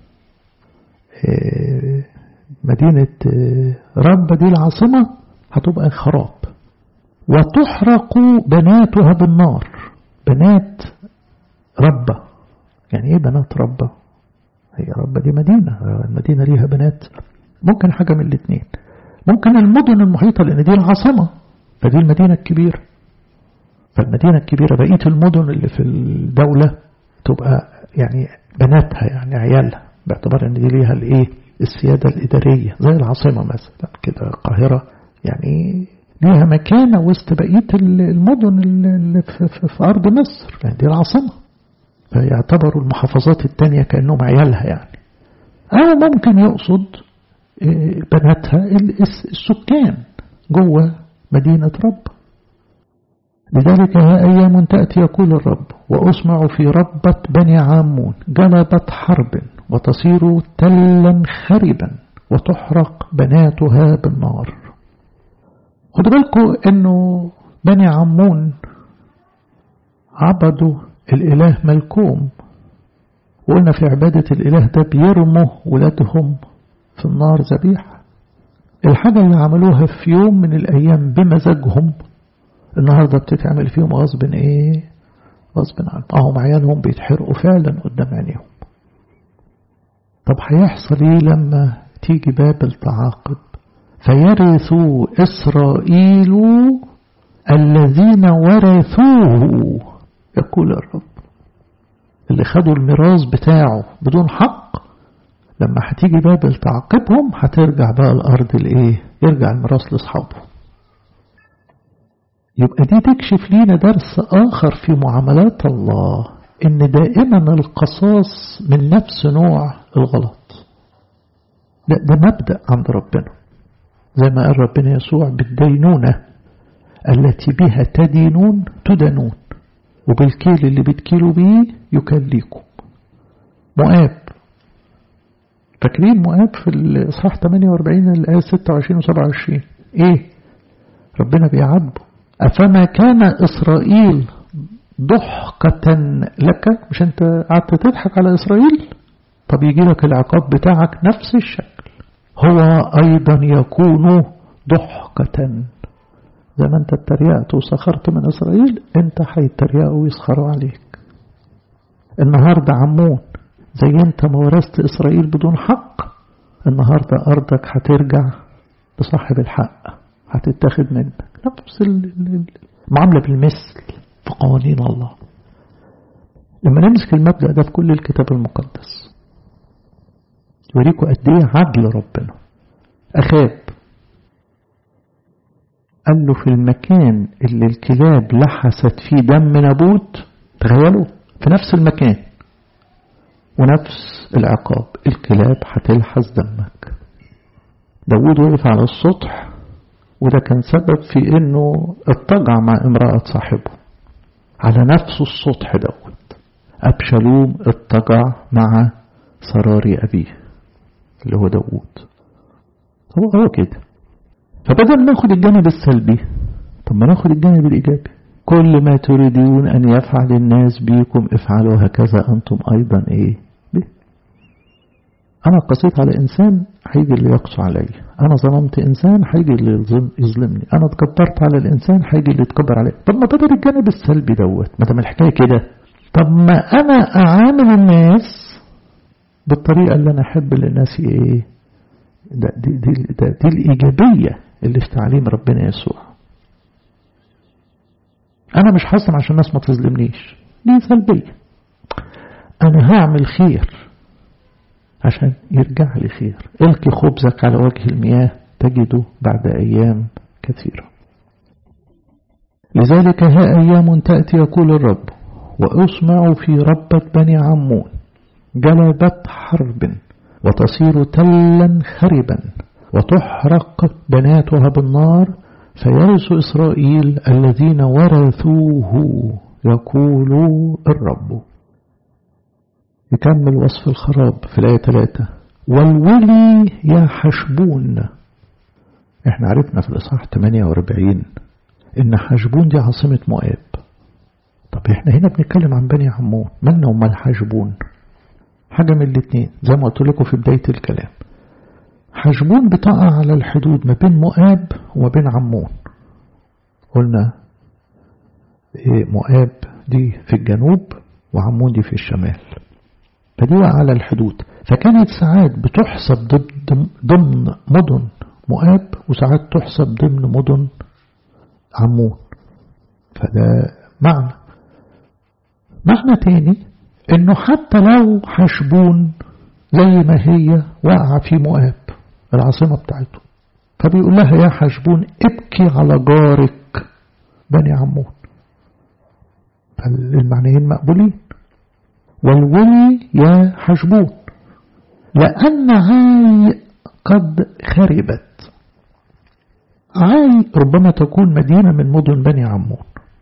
مدينة ربة دي العاصمة هتبقى خراب وتحرق بناتها بالنار بنات ربة يعني ايه بنات ربة هي ربة دي مدينة المدينة ليها بنات ممكن حاجة من الاثنين ممكن المدن المحيطة لأن دي العاصمة فدي المدينة الكبيرة فالمدينة الكبيرة بقية المدن اللي في الدولة تبقى يعني بناتها يعني عيالها باعتبار ان دي ليها الايه السيادة الإدارية زي العاصمة مثلا كده القاهرة يعني ليها مكانة وسط بقية المدن اللي في, في, في أرض مصر يعني دي العاصمة فيعتبروا المحافظات التانية كأنهم عيالها يعني أو ممكن يقصد بناتها السكان جوه مدينة رب لذلك ها أيام تأتي يقول الرب وأسمع في ربة بني عامون جلبت حرب وتصير تلا خربا وتحرق بناتها بالنار خدوا بالكم انه بني عمون عبدوا الاله ملكوم وقلنا في عبادة الاله ده بيرموا ولادهم في النار ذبيحة الحاجة اللي عملوها في يوم من الايام بمزاجهم النهاردة بتتعمل فيهم غصب ايه غصب عنهم اهم عيالهم بيتحرقوا فعلا قدام عينيهم طب هيحصل ايه لما تيجي بابل تعاقب فيرثوا إسرائيل الذين ورثوه يقول الرب اللي خدوا الميراث بتاعه بدون حق لما هتيجي بابل تعاقبهم هترجع بقى الأرض الإيه يرجع الميراث لأصحابه يبقى دي تكشف لينا درس آخر في معاملات الله إن دائما القصاص من نفس نوع الغلط لا ده مبدأ عند ربنا زي ما قال ربنا يسوع بالدينونة التي بها تدينون تدنون وبالكيل اللي بتكيلوا بيه يكليكم مؤاب فاكرين مؤاب في الإصحاح 48 الآية 26 و 27 إيه ربنا بيعاتبه أفما كان إسرائيل ضحكة لك مش أنت قعدت تضحك على إسرائيل طب يجي لك العقاب بتاعك نفس الشكل هو أيضا يكون ضحكة زي ما أنت اتريقت وسخرت من إسرائيل أنت هيتريقوا ويسخروا عليك النهاردة عمون زي أنت ما ورثت إسرائيل بدون حق النهاردة أرضك هترجع لصاحب الحق هتتاخد منك نفس المعاملة بالمثل في قوانين الله لما نمسك المبدأ ده في كل الكتاب المقدس يوريكوا قد ايه عدل ربنا أخاب قال له في المكان اللي الكلاب لحست فيه دم نابوت تخيلوا في نفس المكان ونفس العقاب الكلاب هتلحس دمك داود وقف على السطح وده كان سبب في انه اتجع مع امرأة صاحبه على نفس السطح دوت أبشالوم اتجع مع سراري أبيه اللي هو داود هو هو كده فبدل ناخد الجانب السلبي طب ما ناخد الجانب الإيجابي كل ما تريدون أن يفعل الناس بيكم افعلوا هكذا أنتم أيضا إيه به أنا قصيت على إنسان هيجي اللي يقسو علي أنا ظلمت إنسان هيجي اللي يظلمني أنا اتكبرت على الإنسان هيجي اللي يتكبر عليه طب ما تقدر الجانب السلبي دوت ما دام الحكاية كده طب ما أنا أعامل الناس بالطريقة اللي أنا أحب للناس إيه ده دي, دي, ده دي الإيجابية اللي في تعليم ربنا يسوع أنا مش حاسم عشان الناس ما تظلمنيش دي سلبية أنا هعمل خير عشان يرجع لي خير القي خبزك على وجه المياه تجده بعد أيام كثيرة لذلك ها أيام تأتي يقول الرب وأسمع في ربة بني عمون جلبت حرب وتصير تلا خربا وتحرق بناتها بالنار فيرث إسرائيل الذين ورثوه يقول الرب يكمل وصف الخراب في الآية 3 والولي يا حشبون احنا عرفنا في الإصحاح 48 إن حشبون دي عاصمة مؤاب طب احنا هنا بنتكلم عن بني عمون من هم الحشبون حاجة من الاثنين زي ما قلت لكم في بداية الكلام حشبون بتقع على الحدود ما بين مؤاب وما بين عمون قلنا إيه مؤاب دي في الجنوب وعمون دي في الشمال فدي وقع على الحدود فكانت ساعات بتحسب ضمن مدن مؤاب وساعات تحسب ضمن مدن عمون فده معنى معنى تاني انه حتى لو حشبون زي ما هي واقعة في مؤاب العاصمة بتاعته فبيقول لها يا حشبون ابكي على جارك بني عمون فالمعنيين مقبولين والولي يا حشبون لأن عاي قد خربت عاي ربما تكون مدينة من مدن بني عمون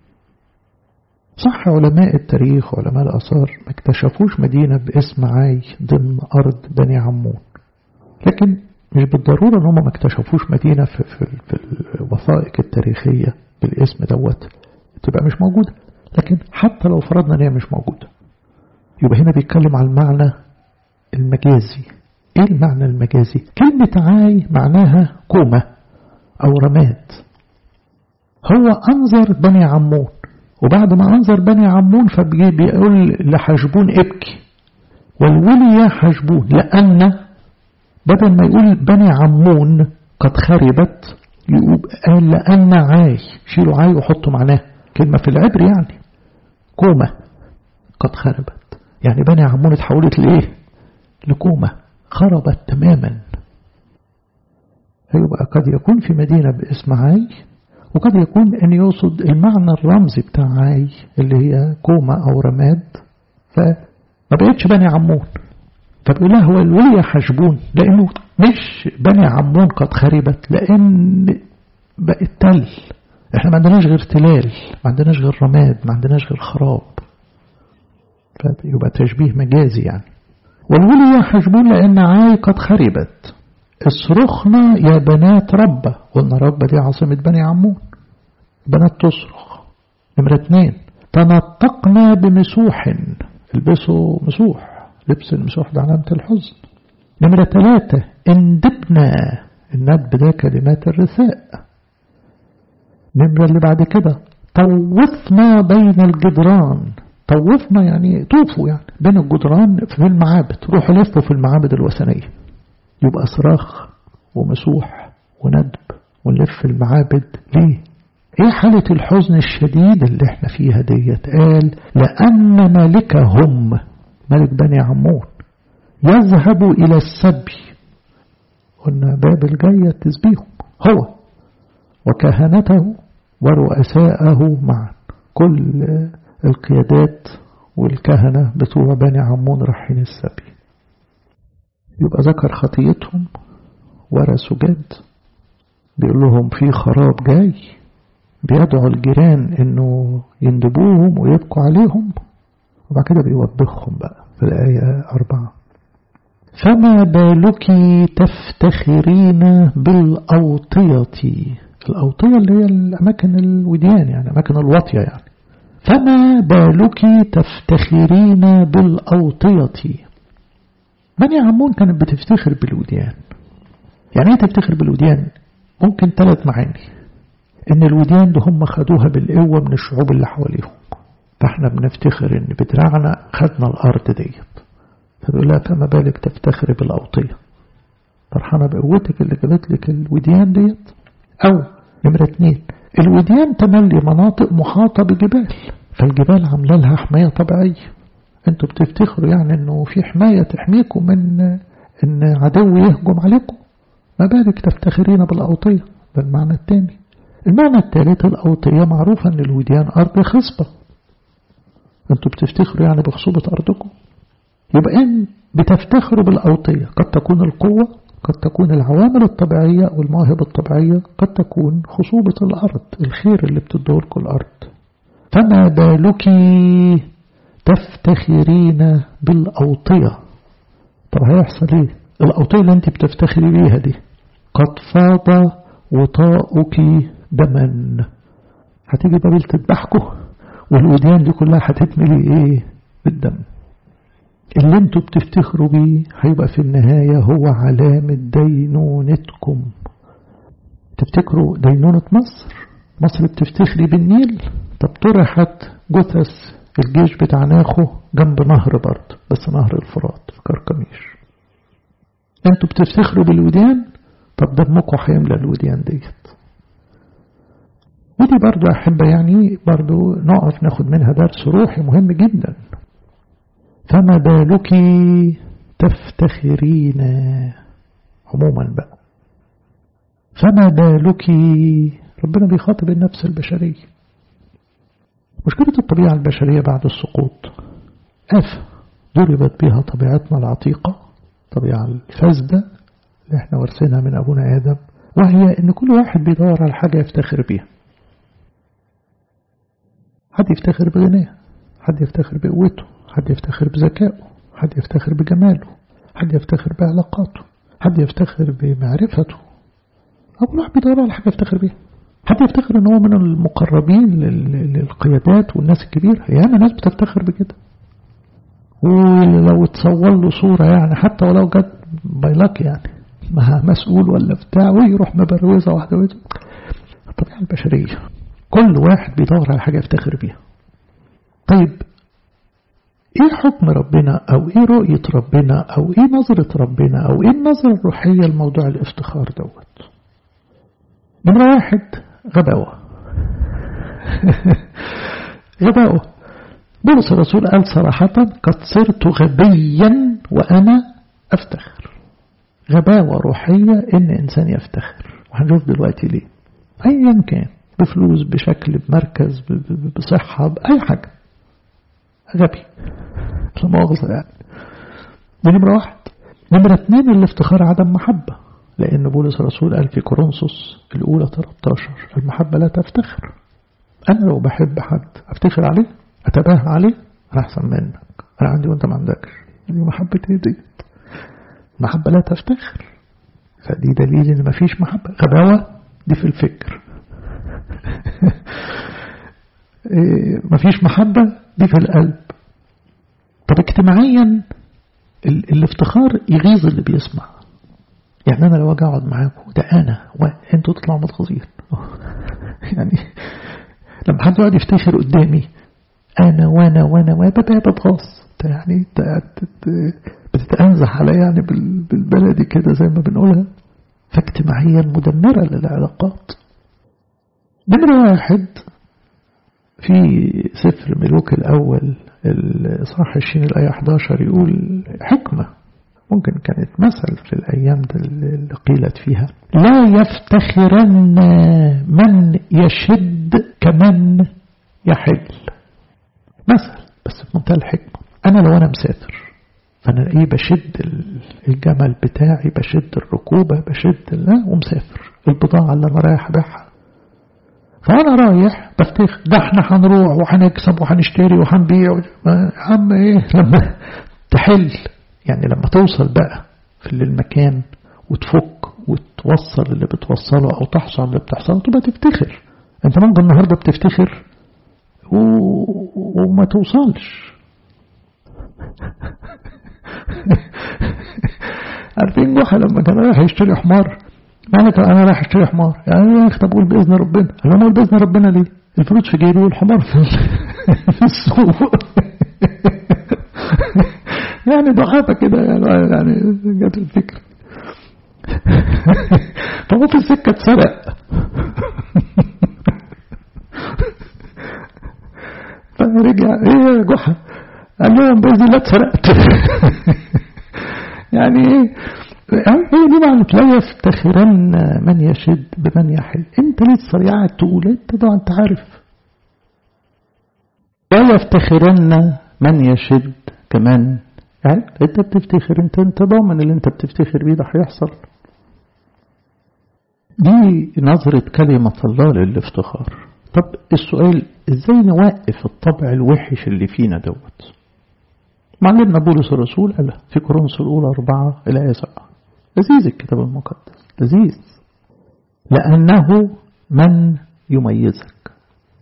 صح علماء التاريخ علماء الآثار ما اكتشفوش مدينة باسم عاي ضمن أرض بني عمون لكن مش بالضرورة ان هم ما اكتشفوش مدينة في, في, في الوثائق التاريخية بالاسم دوت تبقى مش موجودة لكن حتى لو فرضنا ان هي مش موجودة يبقى هنا بيتكلم عن المعنى المجازي ايه المعنى المجازي كلمة عاي معناها كومة او رماد هو انظر بني عمون وبعد ما انظر بني عمون فبيقول لحشبون ابكي والولي يا حشبون لأن بدل ما يقول بني عمون قد خربت قال لأن عاي شيلوا عاي وحطوا معناه كلمة في العبر يعني كومة قد خربت يعني بني عمون اتحولت لإيه لكومة خربت تماما يبقى قد يكون في مدينة باسم عاي وقد يكون أن يقصد المعنى الرمزي بتاع عاي اللي هي كومة أو رماد فما بقتش بني عمون فبيقول له هو الولي حشبون لأنه مش بني عمون قد خربت لأن بقت تل احنا ما عندناش غير تلال ما عندناش غير رماد ما عندناش غير خراب فيبقى تشبيه مجازي يعني والولي يحجبون لأن عاي قد خربت اصرخنا يا بنات ربة قلنا ربة دي عاصمة بني عمون بنات تصرخ نمرة اتنين تنطقنا بمسوح البسوا مسوح لبس المسوح ده علامة الحزن نمرة ثلاثة اندبنا الندب ده كلمات الرثاء نمرة اللي بعد كده طوفنا بين الجدران طوفنا يعني طوفوا يعني بين الجدران في المعابد روحوا لفوا في المعابد الوثنية يبقى صراخ ومسوح وندب ونلف المعابد ليه ايه حالة الحزن الشديد اللي احنا فيها ديت قال لأن ملكهم ملك بني عمون يذهب إلى السبي قلنا بابل جاية تسبيهم هو وكهنته ورؤساءه معا كل القيادات والكهنة بتوع بني عمون رايحين السبي يبقى ذكر خطيتهم ورا سجاد بيقول لهم في خراب جاي بيدعو الجيران انه يندبوهم ويبكوا عليهم وبعد كده بيوبخهم بقى في الآية أربعة فما بالك تفتخرين بالأوطية الأوطية اللي هي الأماكن الوديان يعني أماكن الواطية يعني فما بالك تفتخرين بالأوطية بني عمون كانت بتفتخر بالوديان يعني ايه تفتخر بالوديان ممكن ثلاث معاني ان الوديان ده هم خدوها بالقوة من الشعوب اللي حواليهم فاحنا بنفتخر ان بدراعنا خدنا الارض ديت فبيقول لها فما بالك تفتخر بالاوطية فرحانة بقوتك اللي جابت لك الوديان ديت او نمرة اتنين الوديان تملي مناطق محاطة بجبال فالجبال عاملة لها حماية طبيعية انتوا بتفتخروا يعني انه في حماية تحميكم من ان عدو يهجم عليكم ما بالك تفتخرين بالأوطية ده المعنى الثاني المعنى الثالث الأوطية معروفة ان الوديان أرض خصبة انتوا بتفتخروا يعني بخصوبة أرضكم يبقى ان بتفتخروا بالأوطية قد تكون القوة قد تكون العوامل الطبيعية والمواهب الطبيعية قد تكون خصوبة الأرض الخير اللي بتدور الأرض فما بالك تفتخرين بالأوطية طب هيحصل ايه الأوطية اللي انت بتفتخري بيها دي قد فاض وطاؤك دما هتيجي بابل تذبحكوا والوديان دي كلها هتتملي ايه بالدم اللي انتوا بتفتخروا بيه هيبقى في النهاية هو علامة دينونتكم تفتكروا دينونة مصر مصر بتفتخري بالنيل طب طرحت جثث الجيش بتاع ناخو جنب نهر برضه بس نهر الفرات في كركميش انتوا بتفتخروا بالوديان طب دمكم هيملى الوديان ديت ودي برضو أحب يعني برضو نقف ناخد منها درس روحي مهم جدا فما بالك تفتخرين عموما بقى فما بالك ربنا بيخاطب النفس البشرية مشكلة الطبيعة البشرية بعد السقوط آفة ضربت بها طبيعتنا العتيقة الطبيعة الفاسدة اللي احنا ورثينها من أبونا آدم وهي إن كل واحد بيدور على حاجة يفتخر بيها حد يفتخر بغناه حد يفتخر بقوته حد يفتخر بذكائه حد يفتخر بجماله حد يفتخر بعلاقاته حد يفتخر بمعرفته أول واحد بيدور على حاجة يفتخر بيها حد يفتخر ان هو من المقربين للقيادات والناس الكبيرة ياما ناس بتفتخر بكده ولو تصور له صورة يعني حتى ولو جت بايلاك يعني مع مسؤول ولا بتاع ويروح مبروزة واحدة ويزة الطبيعة البشرية كل واحد بيدور على حاجة يفتخر بيها طيب ايه حكم ربنا او ايه رؤية ربنا او ايه نظرة ربنا او ايه النظرة الروحية لموضوع الافتخار دوت نمرة واحد غباوة غباوة بولس الرسول قال صراحة قد صرت غبيا وأنا أفتخر غباوة روحية إن إنسان يفتخر وهنشوف دلوقتي ليه أيا كان بفلوس بشكل بمركز بصحة بأي حاجة غبي لا مؤاخذة يعني دي نمرة واحد نمرة اتنين الافتخار عدم محبة لأن بولس الرسول قال في كورنثوس الأولى 13 المحبة لا تفتخر أنا لو بحب حد أفتخر عليه أتباهى عليه أنا أحسن منك أنا عندي وأنت ما عندكش دي محبة إيه دي المحبة لا تفتخر فدي دليل إن مفيش محبة غباوة دي في الفكر مفيش محبة دي في القلب طب اجتماعيا الافتخار يغيظ اللي بيسمع يعني أنا لو أجي أقعد معاكم ده أنا وأنتوا تطلعوا متغاظين يعني لما حد يقعد يفتخر قدامي أنا وأنا وأنا وأنا ببقى بتغاظ يعني بتتأنزح عليا يعني بالبلدي كده زي ما بنقولها فاجتماعيا مدمرة للعلاقات نمرة واحد في سفر ملوك الأول الإصحاح 20 الآية 11 يقول حكمة ممكن كانت مثل في الأيام اللي قيلت فيها لا يفتخرن من يشد كمن يحل مثل بس في منتهى الحكمة أنا لو أنا مسافر فأنا إيه بشد الجمل بتاعي بشد الركوبة بشد لا ومسافر البضاعة اللي أنا رايح أبيعها فأنا رايح بفتخر ده احنا هنروح وهنكسب وهنشتري وهنبيع يا عم ايه لما تحل يعني لما توصل بقى في المكان وتفك وتوصل اللي بتوصله أو تحصل اللي بتحصله تبقى تفتخر انت ممكن النهاردة بتفتخر و... وما توصلش عارفين جحا لما كان رايح يشتري حمار مالك انا رايح اشتري حمار يعني يا اخي طب قول باذن ربنا انا ما اقول باذن ربنا ليه الفلوس في جيبي والحمار في, في السوق يعني ضغطة كده يعني, يعني جت الفكرة فهو في السكة اتسرق فرجع ايه يا جحا قال لهم باذن الله اتسرقت يعني ايه هي دي معنى لا يفتخرن من يشد بمن يحل انت لسه قاعد تقول انت ده انت عارف لا يفتخرن من يشد كمان يعني انت بتفتخر انت انت ضامن اللي انت بتفتخر بيه ده هيحصل دي نظرة كلمة الله للافتخار طب السؤال ازاي نوقف الطبع الوحش اللي فينا دوت معلمنا بولس الرسول قال في كورنثوس الأولى أربعة إلى آية سبعة لذيذ الكتاب المقدس لذيذ لأنه من يميزك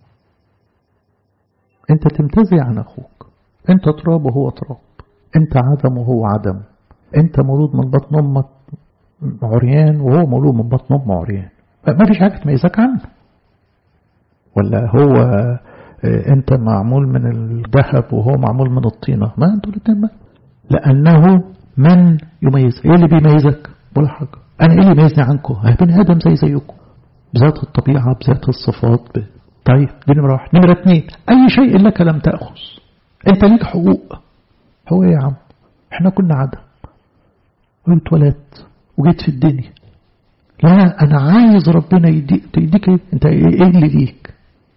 أنت تمتزع عن أخوك أنت تراب وهو تراب أنت عدم وهو عدم أنت مولود من بطن أمك عريان وهو مولود من بطن أمه عريان ما فيش حاجة تميزك عنه ولا هو أنت معمول من الذهب وهو معمول من الطينة ما أنتوا الاثنين لأنه من يميز ايه اللي بيميزك ولا حاجة أنا إيه اللي يميزني عنكم بني آدم زي زيكم بذات الطبيعة بذات الصفات ب... طيب دي نمرة واحد نمرة اتنين أي شيء لك لم تأخذ أنت ليك حقوق هو إيه يا عم إحنا كنا عدم واتولدت وجيت في الدنيا لا أنا عايز ربنا يديك يديك إيه؟ أنت إيه اللي ليك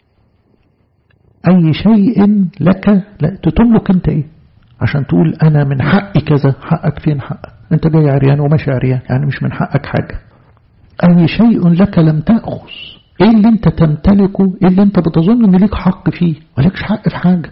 أي شيء لك لا تملك أنت إيه عشان تقول أنا من حقي كذا حقك فين حقك أنت جاي عريان وماشي عريان يعني مش من حقك حاجة أي شيء لك لم تأخذ إيه اللي أنت تمتلكه إيه اللي أنت بتظن أن ليك حق فيه ولكش حق في حاجة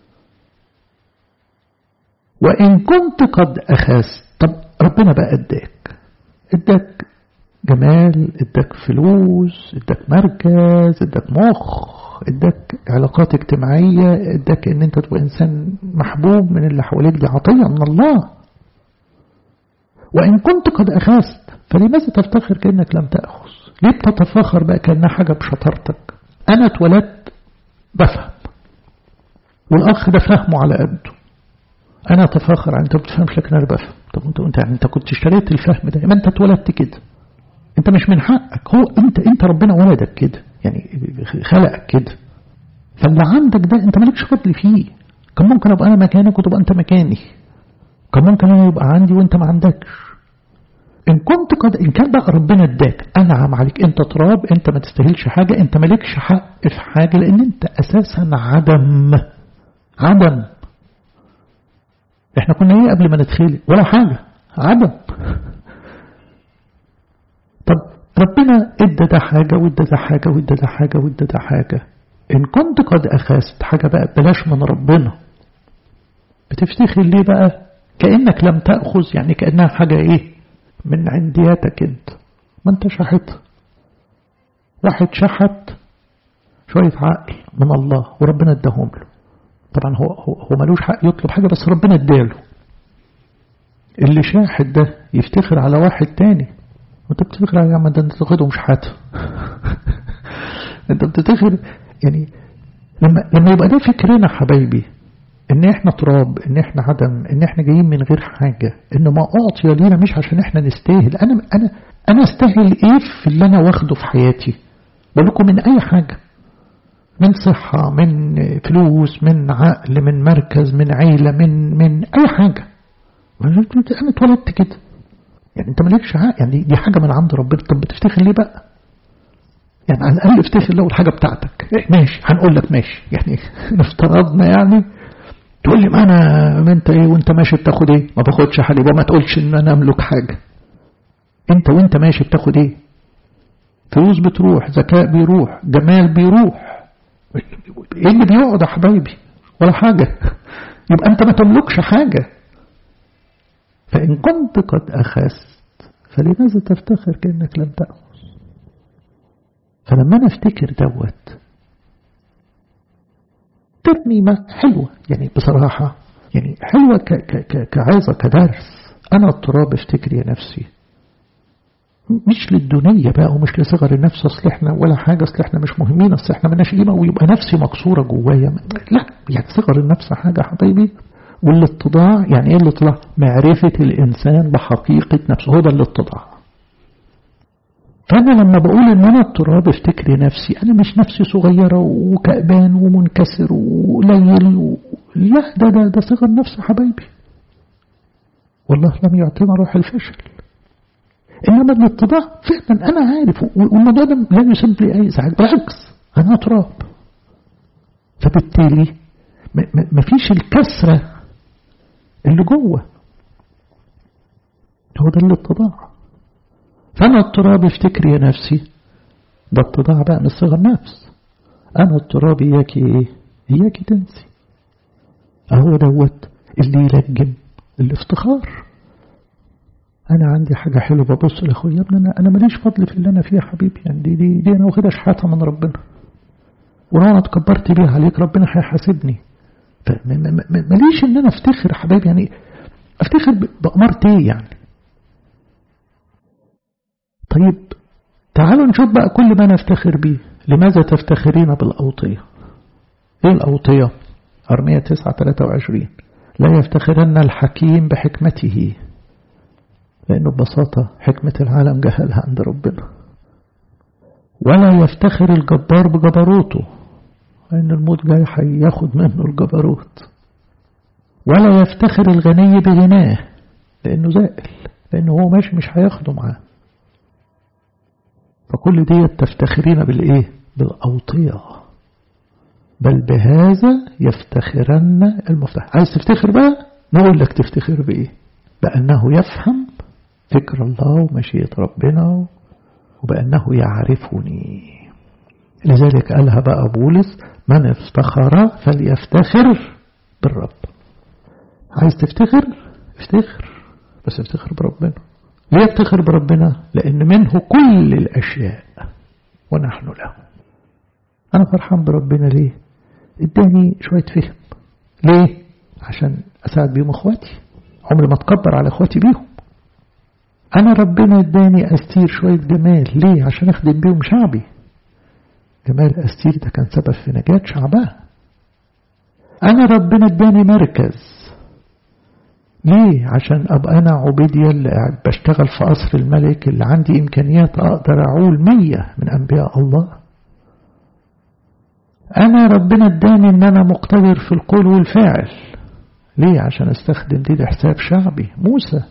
وإن كنت قد أخذت طب ربنا بقى اداك اداك جمال اداك فلوس اداك مركز اداك مخ اداك علاقات اجتماعية اداك ان انت تبقى انسان محبوب من اللي حواليك دي عطية من الله وان كنت قد اخذت فلماذا تفتخر كأنك لم تأخذ ليه بتتفاخر بقى كأنها حاجة بشطارتك انا اتولدت بفهم والاخ ده فهمه على قده انا اتفاخر انت ما بتفهمش لكن انا بفهم طب انت انت انت كنت اشتريت الفهم ده ما انت اتولدت كده انت مش من حقك هو انت انت ربنا ولدك كده يعني خلقك كده فاللي عندك ده انت مالكش فضل فيه كان ممكن ابقى انا مكانك وتبقى انت مكاني كان ممكن انا يبقى عندي وانت ما عندكش ان كنت قد ان كان بقى ربنا اداك انعم عليك انت تراب انت ما تستاهلش حاجه انت مالكش حق في حاجه لان انت اساسا عدم عدم احنا كنا ايه قبل ما نتخلق ولا حاجه عدم طب ربنا ادى ده حاجة وادى ده حاجة وادى ده حاجة وادى ده حاجة إن كنت قد أخذت حاجة بقى بلاش من ربنا بتفتخر ليه بقى كأنك لم تأخذ يعني كأنها حاجة إيه من عندياتك أنت ما أنت شحت واحد شحت شوية عقل من الله وربنا اداهم له طبعا هو هو, هو ملوش حق يطلب حاجة بس ربنا اداله اللي شاحت ده يفتخر على واحد تاني وانت بتفتخر يا عم ده انت تاخده مش حاته انت بتفتخر يعني لما لما يبقى ده فكرنا حبايبي ان احنا تراب ان احنا عدم ان احنا جايين من غير حاجة ان ما اعطي لينا مش عشان احنا نستاهل انا انا انا استاهل ايه في اللي انا واخده في حياتي بقول لكم من اي حاجة من صحة من فلوس من عقل من مركز من عيلة من من اي حاجة انا اتولدت كده يعني انت مالكش حق يعني دي حاجة من عند ربنا طب بتفتخر ليه بقى يعني على الأقل افتخر لو الحاجة بتاعتك إيه ماشي هنقول لك ماشي يعني افترضنا يعني تقول لي ما أنا ما أنت إيه وأنت ماشي بتاخد إيه ما باخدش حاجة يبقى ما تقولش إن أنا أملك حاجة أنت وأنت ماشي بتاخد إيه فلوس بتروح ذكاء بيروح جمال بيروح إيه اللي بيقعد يا حبايبي ولا حاجة يبقى أنت ما تملكش حاجة فإن كنت قد أخذت فلماذا تفتخر كأنك لم تأخذ فلما أنا أفتكر دوت ترنيمة حلوة يعني بصراحة يعني حلوة ك ك ك كعظة كدرس أنا التراب افتكر يا نفسي مش للدنيا بقى ومش لصغر النفس اصل احنا ولا حاجة اصل احنا مش مهمين اصل احنا مالناش قيمة ويبقى نفسي مكسورة جوايا لا يعني صغر النفس حاجة حبايبي والاتضاع يعني ايه الاتضاع معرفة الانسان بحقيقة نفسه هو ده الاتضاع فانا لما بقول ان انا التراب افتكري نفسي انا مش نفسي صغيرة وكأبان ومنكسر وقليل و... لا ده ده ده صغر نفس حبايبي والله لم يعطينا روح الفشل انما الاتضاع فعلا انا عارف والموضوع ده لا يسبب لي اي ازعاج بالعكس انا تراب فبالتالي ما فيش الكسره اللي جوه هو ده الاتضاع فأنا التراب افتكر يا نفسي ده اتضاع بقى من صغر نفس أنا التراب إياك إيه إياك تنسي أهو دوت اللي يلجم الافتخار أنا عندي حاجة حلوة ببص لأخويا يا ابني أنا, أنا ماليش فضل في اللي أنا فيه يا حبيبي يعني دي, دي, دي أنا واخدها شحاتة من ربنا ولو أنا اتكبرت بيها عليك ربنا هيحاسبني ماليش ان انا افتخر حبايبي يعني افتخر بأمارة ايه يعني طيب تعالوا نشوف بقى كل ما نفتخر به لماذا تفتخرين بالأوطية ايه الأوطية أرمية 9 23 لا يفتخرن الحكيم بحكمته لأنه ببساطة حكمة العالم جهلها عند ربنا ولا يفتخر الجبار بجبروته لأن الموت جاي هياخد منه الجبروت ولا يفتخر الغني بغناه لأنه زائل لأنه هو ماشي مش هياخده معاه فكل دي تفتخرين بالإيه بالأوطية بل بهذا يفتخرن المفتخر عايز تفتخر بقى نقول لك تفتخر بإيه بأنه يفهم فكر الله ومشيئة ربنا وبأنه يعرفني لذلك قالها بقى بولس من افتخر فليفتخر بالرب عايز تفتخر افتخر بس افتخر بربنا ليه افتخر بربنا لأن منه كل الأشياء ونحن له أنا فرحان بربنا ليه اداني شوية فهم ليه عشان أساعد بيهم أخواتي عمري ما اتكبر على أخواتي بيهم أنا ربنا اداني أستير شوية جمال ليه عشان أخدم بيهم شعبي جمال أستير ده كان سبب في نجاة شعبها أنا ربنا اداني مركز ليه عشان أبقى أنا عبيدية اللي بشتغل في قصر الملك اللي عندي إمكانيات أقدر أعول مية من أنبياء الله أنا ربنا اداني إن أنا مقتدر في القول والفعل ليه عشان استخدم دي لحساب شعبي موسى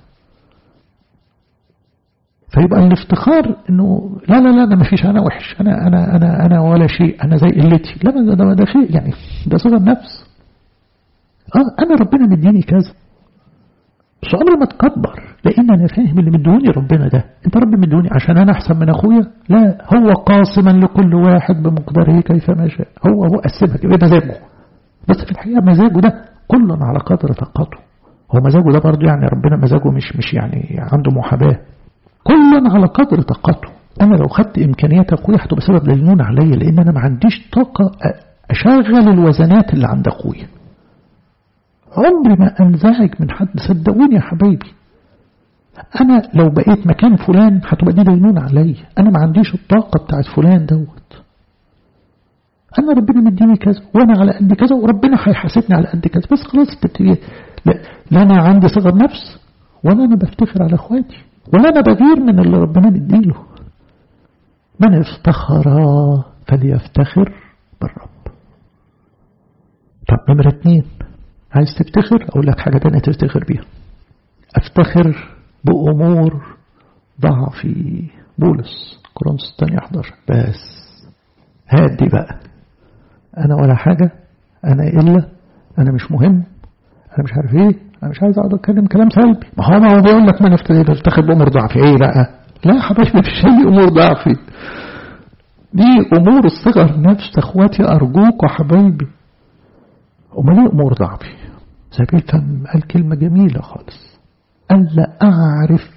فيبقى الافتخار انه لا لا لا انا ما فيش انا وحش انا انا انا انا ولا شيء انا زي قلتي لا ده ده, ده شيء يعني ده صغر نفس اه انا ربنا مديني كذا بس عمري ما اتكبر لان انا فاهم اللي مدوني ربنا ده انت ربي مدوني عشان انا احسن من اخويا لا هو قاسما لكل واحد بمقداره كيفما شاء هو هو قسمها كده مزاجه بس في الحقيقه مزاجه ده كل على قدر طاقته هو مزاجه ده برضه يعني ربنا مزاجه مش مش يعني عنده محاباه كل على قدر طاقته انا لو خدت امكانيات اخويا هتبقى سبب للنون عليا لان انا ما عنديش طاقه اشغل الوزنات اللي عند اخويا عمري ما انزعج من حد صدقوني يا حبايبي انا لو بقيت مكان فلان هتبقى دي دينون عليا انا ما عنديش الطاقه بتاعت فلان دوت انا ربنا مديني كذا وانا على قد كذا وربنا هيحاسبني على قد كذا بس خلاص تبتدي لا, لا انا عندي صغر نفس ولا انا بفتخر على اخواتي ولا انا بغير من اللي ربنا مديله من افتخر فليفتخر بالرب طب نمرة اتنين عايز تفتخر اقول لك حاجة تانية تفتخر بيها افتخر بأمور ضعفي بولس كورنثوس الثانية 11 بس هادي بقى انا ولا حاجة انا الا انا مش مهم انا مش عارف ايه انا مش عايز اقعد اتكلم كلام سلبي ما هو ما هو بيقول لك ما نفتخر بامور ضعفي ايه بقى لا يا حبايبي مش هي امور ضعفي دي امور الصغر نفس اخواتي ارجوك وحبايبي امال ايه امور ضعفي سبيل فم قال كلمه جميله خالص الا اعرف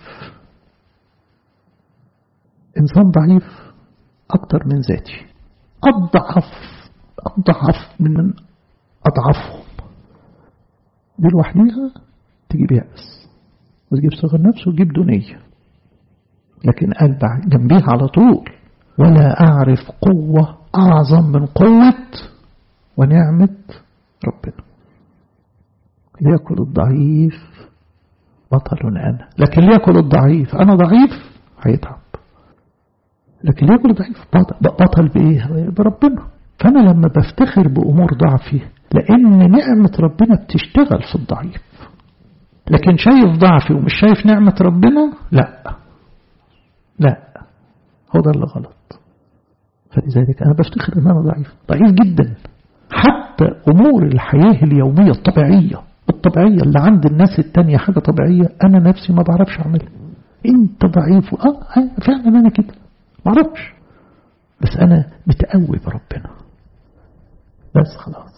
انسان ضعيف اكتر من ذاتي اضعف اضعف من اضعفهم دي لوحديها تجيب يأس وتجيب صغر نفس وتجيب دنية لكن قال جنبيها على طول ولا أعرف قوة أعظم من قوة ونعمة ربنا ليأكل الضعيف بطل أنا لكن ليأكل الضعيف أنا ضعيف هيتعب لكن ليأكل الضعيف بطل بإيه بربنا فأنا لما بفتخر بأمور ضعفي لأن نعمة ربنا بتشتغل في الضعيف لكن شايف ضعفي ومش شايف نعمة ربنا لا لا هو ده اللي غلط فلذلك أنا بفتخر أن أنا ضعيف ضعيف جدا حتى أمور الحياة اليومية الطبيعية الطبيعية اللي عند الناس التانية حاجة طبيعية أنا نفسي ما بعرفش أعملها أنت ضعيف آه فعلا أنا كده ما بعرفش بس أنا متقوي بربنا بس خلاص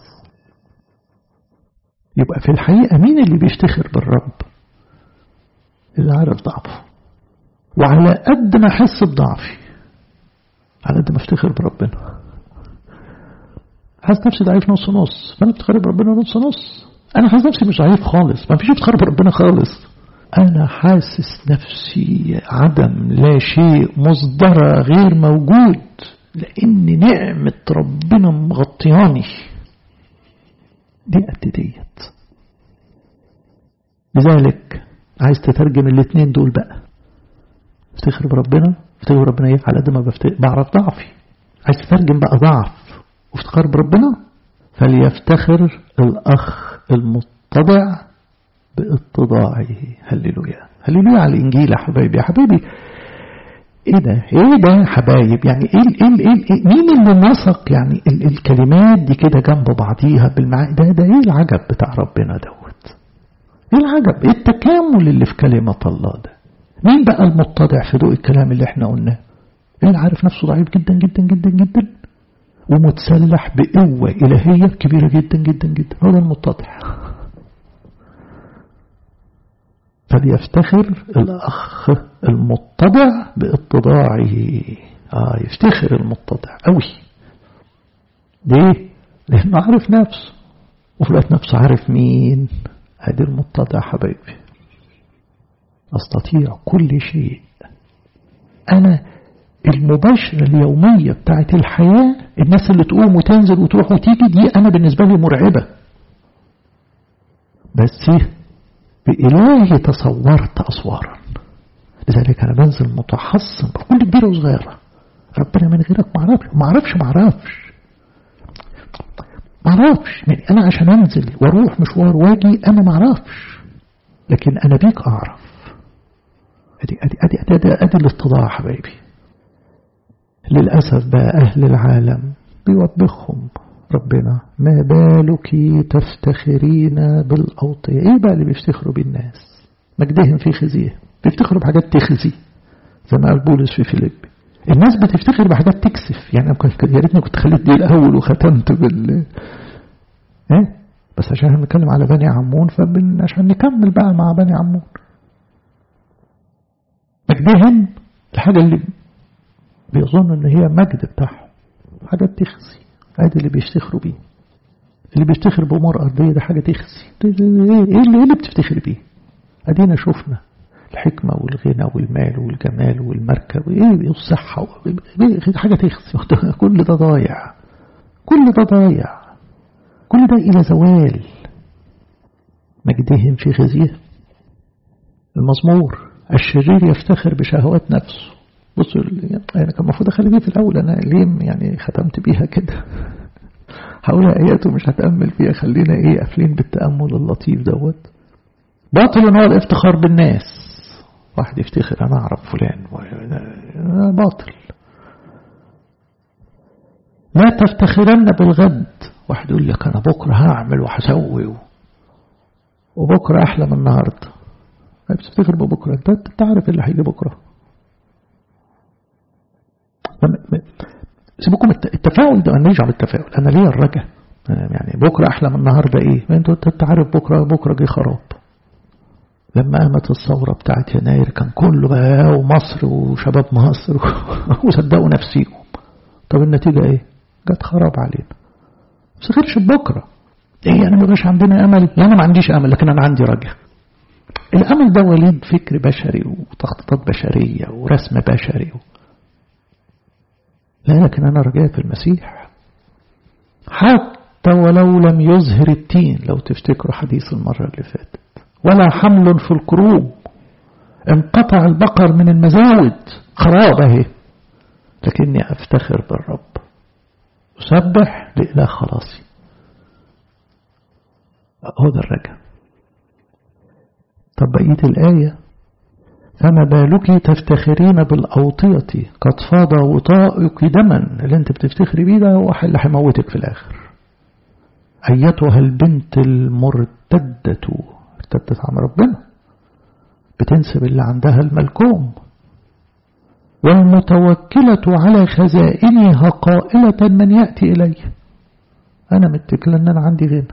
يبقى في الحقيقة مين اللي بيفتخر بالرب اللي عارف ضعفه وعلى قد ما أحس بضعفي على قد ما افتخر بربنا حاسس نفسي ضعيف نص نص فأنا افتخر بربنا نص نص أنا حاسس نفسي مش ضعيف خالص ما فيش افتخار بربنا خالص أنا حاسس نفسي عدم لا شيء مصدرة غير موجود لأن نعمة ربنا مغطياني دي قد ديت لذلك عايز تترجم الاثنين دول بقى افتخر بربنا افتخر بربنا ايه على قد ما بفتخر بعرف ضعفي عايز تترجم بقى ضعف وافتخار بربنا فليفتخر الأخ المتضع باتضاعه هللويا هللويا على الإنجيل يا حبايبي يا حبايبي ايه ده ايه ده يا حبايب يعني ايه ايه ايه, إيه مين اللي نسق يعني ال الكلمات دي كده جنب بعضيها بالمع ده ده ايه العجب بتاع ربنا دوت ايه العجب ايه التكامل اللي في كلمة الله ده مين بقى المتضع في ضوء الكلام اللي احنا قلناه اللي عارف نفسه ضعيف جدا جدا جدا جدا ومتسلح بقوة إلهية كبيرة جدا جدا جدا هو ده المتضع فليفتخر الأخ المتضع باتضاعه آه يفتخر المتضع قوي ليه؟ لأنه عارف نفسه وفي الوقت نفسه عارف مين هذه المتضع حبايبي أستطيع كل شيء أنا المباشرة اليومية بتاعت الحياة الناس اللي تقوم وتنزل وتروح وتيجي دي أنا بالنسبة لي مرعبة بس بإلهي تصورت أسوارا لذلك أنا بنزل متحصن بكل كبيرة وصغيرة ربنا من غيرك ما اعرفش ما اعرفش ما اعرفش ما اعرفش يعني أنا عشان أنزل وأروح مشوار واجي أنا ما اعرفش لكن أنا بيك أعرف أدي أدي أدي أدي, أدي, أدي الاستضاعة حبايبي للأسف بقى أهل العالم بيوبخهم ربنا ما بالك تفتخرين بالأوطية إيه بقى اللي بيفتخروا بالناس مجدهم في خزيه بيفتخروا بحاجات تخزي زي ما قال بولس في فيليب الناس بتفتخر بحاجات تكسف يعني يا ريتني كنت خليت دي الأول وختمت بال إيه بس عشان احنا بنتكلم على بني عمون فعشان نكمل بقى مع بني عمون مجدهم الحاجة اللي بيظن ان هي مجد بتاعهم حاجة تخزي ادي اللي بيفتخروا بيه اللي بيفتخر بأمور أرضية ده حاجة تخزي ايه اللي, اللي بتفتخر بيه ادينا شفنا الحكمة والغنى والمال والجمال والمركب ايه والصحة إيه حاجة تخزي كل ده ضايع كل ده ضايع كل ده إلى زوال مجدهم في خزيه المزمور الشرير يفتخر بشهوات نفسه بصوا يعني كان المفروض اخلي دي في الاول انا ليه يعني ختمت بيها كده هقولها ايات ومش هتامل فيها خلينا ايه قافلين بالتامل اللطيف دوت باطل هو الافتخار بالناس واحد يفتخر انا اعرف فلان باطل لا تفتخرن بالغد واحد يقول لك انا بكره هعمل وهسوي وبكره احلى من النهارده ما بتفتخر ببكره انت تعرف اللي هيجي بكره سيبكم التفاؤل ده نرجع بالتفاؤل انا ليه الرجاء يعني بكره احلى من النهارده ايه انت انت عارف بكره بكره جه خراب لما قامت الثوره بتاعت يناير كان كله بقى ومصر وشباب مصر وصدقوا نفسيهم طب النتيجه ايه جت خراب علينا ما تفتخرش بكره ايه يعني ما بقاش عندنا امل لا انا ما عنديش امل لكن انا عندي رجاء الامل ده وليد فكر بشري وتخطيطات بشريه ورسم بشري لا لكن أنا رجاء في المسيح حتى ولو لم يظهر التين لو تفتكروا حديث المرة اللي فاتت ولا حمل في الكروب انقطع البقر من المزاود خراب اهي لكني أفتخر بالرب أسبح لإله خلاصي هو ده الرجاء طب بقية الآية فما بالك تفتخرين بالأوطية قد فاض وطائك دما اللي انت بتفتخري بيه ده هو اللي هيموتك في الآخر أيتها البنت المرتدة ارتدت عن ربنا بتنسب اللي عندها الملكوم والمتوكلة على خزائنها قائلة من يأتي إلي أنا متكلة أن أنا عندي غنى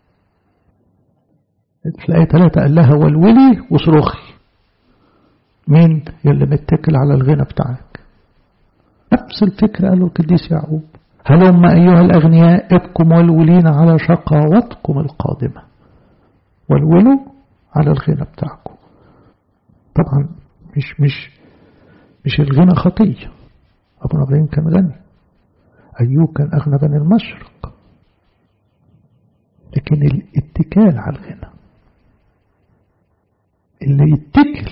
تلاقي ثلاثة قال لها والولي وصرخي مين يلي متكل على الغنى بتاعك نفس الفكرة قاله القديس يعقوب هلم أيها الأغنياء ابكم والولين على شقاوتكم القادمة والولوا على الغنى بتاعكم طبعا مش مش مش الغنى خطية أبو إبراهيم كان غني أيوب كان أغنى بني المشرق لكن الاتكال على الغنى اللي يتكل